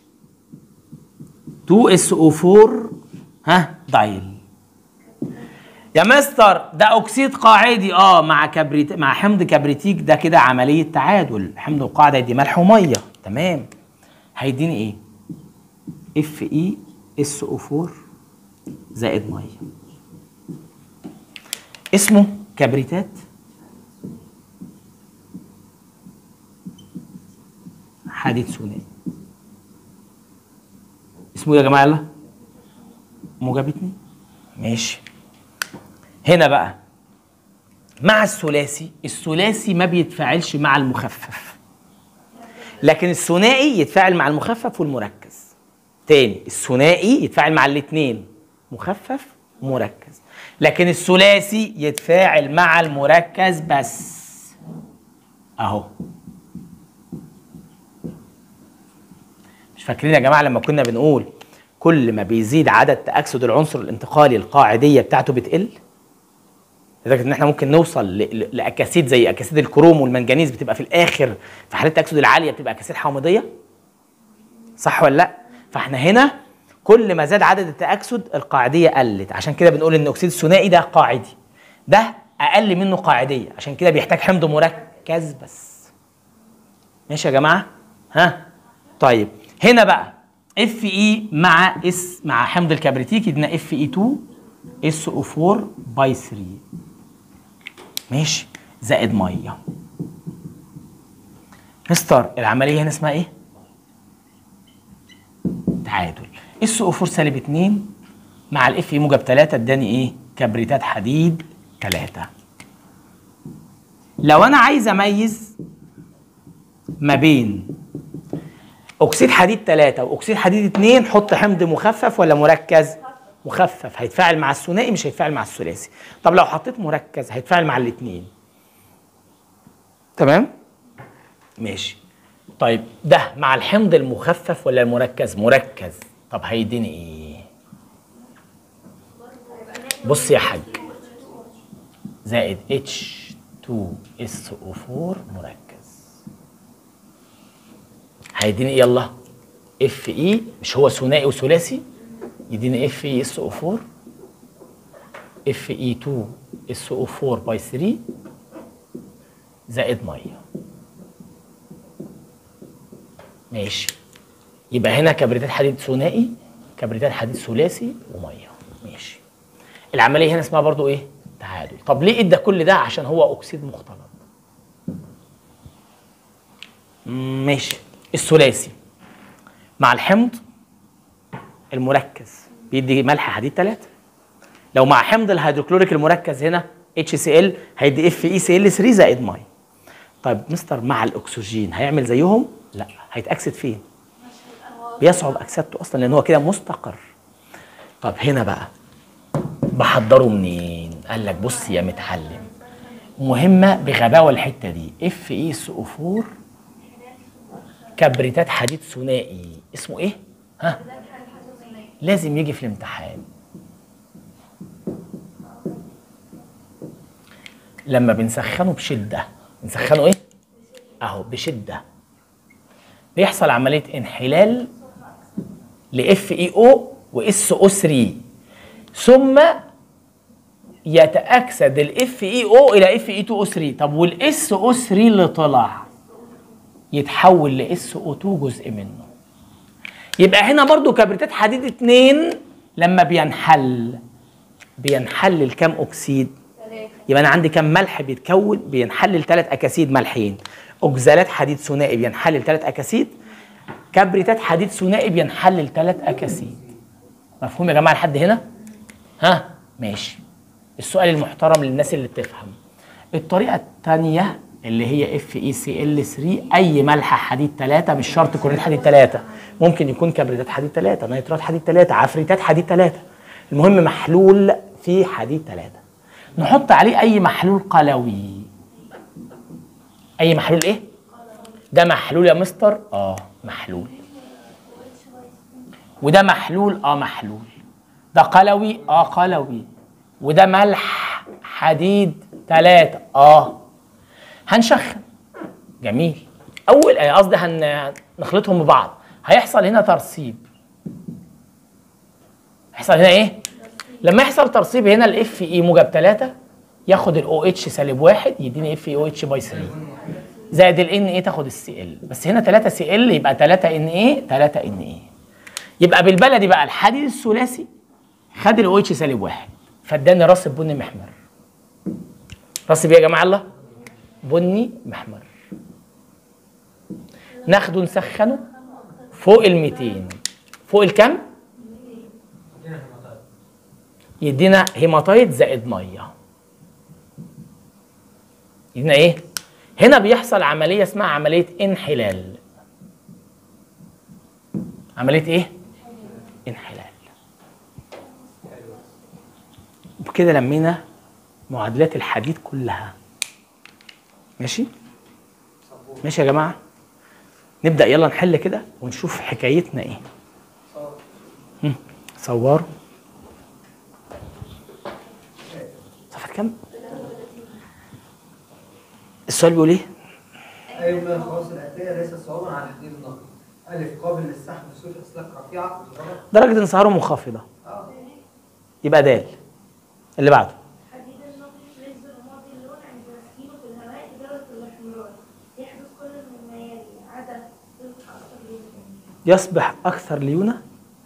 2 اس او 4 ها دايل يا مستر ده اكسيد قاعدي اه مع كبريت مع حمض كبريتيك ده كده عمليه تعادل حمض القاعده يدي ملح وميه تمام هيديني ايه اف اي اس او 4 زائد ميه اسمه كبريتات حديد ثنائي اسمه إيه يا جماعه يلا موجب اتنين ماشي هنا بقى مع الثلاثي الثلاثي ما بيتفاعلش مع المخفف لكن الثنائي يتفاعل مع المخفف والمركز تاني الثنائي يتفاعل مع الاثنين مخفف ومركز لكن الثلاثي يتفاعل مع المركز بس اهو مش فاكرين يا جماعه لما كنا بنقول كل ما بيزيد عدد تاكسد العنصر الانتقالي القاعديه بتاعته بتقل لدرجه ان احنا ممكن نوصل ل- ل- لاكاسيد زي اكاسيد الكروم والمنجنيز بتبقى في الاخر في حالات التاكسد العاليه بتبقى اكاسيد حامضيه صح ولا لا فاحنا هنا كل ما زاد عدد التاكسد القاعديه قلت عشان كده بنقول ان اكسيد الثنائي ده قاعدي ده اقل منه قاعديه عشان كده بيحتاج حمض مركز بس ماشي يا جماعه ها طيب هنا بقى اف اي مع اس مع حمض الكبريتيك يدينا اف اي 2 اس او 4 باي 3 ماشي زائد ميه مستر العمليه هنا اسمها ايه تعادل اس او 4 سالب 2 مع الاف اي موجب 3 اداني ايه كبريتات حديد 3 لو انا عايز اميز ما بين اكسيد حديد 3 واكسيد حديد 2 حط حمض مخفف ولا مركز مخفف هيتفاعل مع الثنائي مش هيتفاعل مع الثلاثي طب لو حطيت مركز هيتفاعل مع الاثنين تمام ماشي طيب ده مع الحمض المخفف ولا المركز مركز طب هيديني ايه بص يا حاج زائد H2SO4 مركز هيديني ايه يلا اف اي مش هو ثنائي وثلاثي يديني اف اي اس او 4 اف اي 2 اس او 4 باي 3 زائد ميه ماشي يبقى هنا كبريتات حديد ثنائي كبريتات حديد ثلاثي وميه ماشي العمليه هنا اسمها برضو ايه تعادل طب ليه ادى كل ده عشان هو اكسيد مختلط مم، ماشي الثلاثي مع الحمض المركز بيدي ملح حديد 3 لو مع حمض الهيدروكلوريك المركز هنا HCl هيدي اف اي سي ال 3 زائد ميه طيب مستر مع الاكسجين هيعمل زيهم لا هيتاكسد فين بيصعب اكسدته اصلا لان هو كده مستقر طب هنا بقى بحضره منين قال لك بص يا متعلم مهمه بغباوه الحته دي اف اي اس او 4 كبريتات حديد ثنائي اسمه ايه ها لازم يجي في الامتحان لما بنسخنه بشده بنسخنه ايه اهو بشده بيحصل عمليه انحلال لاف اي او واس او 3 ثم يتاكسد الاف اي او الى اف اي 2 او 3 طب والاس او 3 اللي طلع يتحول لاس او 2 جزء منه يبقى هنا برضو كبريتات حديد 2 لما بينحل بينحل لكام اكسيد يبقى انا عندي كام ملح بيتكون بينحلل ثلاث اكاسيد ملحين اوكزالات حديد ثنائي بينحلل ثلاث اكاسيد كبريتات حديد ثنائي بينحلل ثلاث اكاسيد مفهوم يا جماعه لحد هنا ها ماشي السؤال المحترم للناس اللي بتفهم الطريقه الثانيه اللي هي اف اي سي ال 3 اي ملح حديد 3 مش شرط كلوريد حديد 3 ممكن يكون كبريتات حديد 3 نيترات حديد 3 عفريتات حديد 3 المهم محلول فيه حديد 3 نحط عليه اي محلول قلوي اي محلول ايه ده محلول يا مستر اه محلول وده محلول اه محلول ده قلوي اه قلوي وده ملح حديد ثلاثة اه هنشخن جميل اول آه، قصدي هن نخلطهم ببعض هيحصل هنا ترسيب هيحصل هنا ايه لما يحصل ترسيب هنا الاف اي موجب 3 ياخد الاو اتش سالب 1 يديني اف اي او اتش باي 3 زائد الان ايه تاخد السي ال بس هنا 3 سي ال يبقى 3 ان ايه 3 ان ايه يبقى بالبلدي بقى الحديد الثلاثي خد الاو اتش سالب 1 فاداني راس بني محمر راس بيه يا جماعه الله بني محمر ناخده نسخنه فوق ال 200 فوق الكم يدينا هيماتايت زائد ميه يدينا ايه هنا بيحصل عمليه اسمها عمليه انحلال عمليه ايه انحلال وكده لمينا معادلات الحديد كلها ماشي ماشي يا جماعه نبدا يلا نحل كده ونشوف حكايتنا ايه هم، صوروا صفحه كام السؤال بيقول ايه أي من الخواص الآتية ليس صوابا على الحديد النقي ألف قابل للسحب بصفة أسلاك رفيعة غلط درجه انصهاره منخفضه اه يبقى دال اللي بعده حديد النقي فلز رمادي اللون عند تسخينه في الهواء لدرجة الاحمرار يحدث كل مما يلي عدم صفة أكثر لون يصبح اكثر ليونه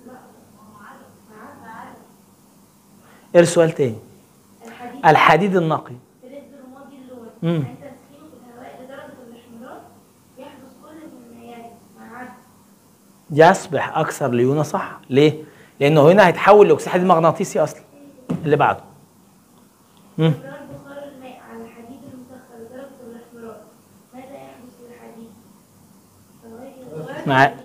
ايه السؤال تاني الحديد الحديد النقي فلز رمادي اللون مم. عند تسخينه في الهواء لدرجة الاحمرار يحدث كل مما يلي مع عدم يصبح اكثر ليونه صح ليه لانه هنا هيتحول لاكسيد حديد مغناطيسي اصلا اللي بعده مم. تكرار بخار الماء على الحديد المسخن لدرجة الاحمرار ماذا يحدث للحديد؟ مع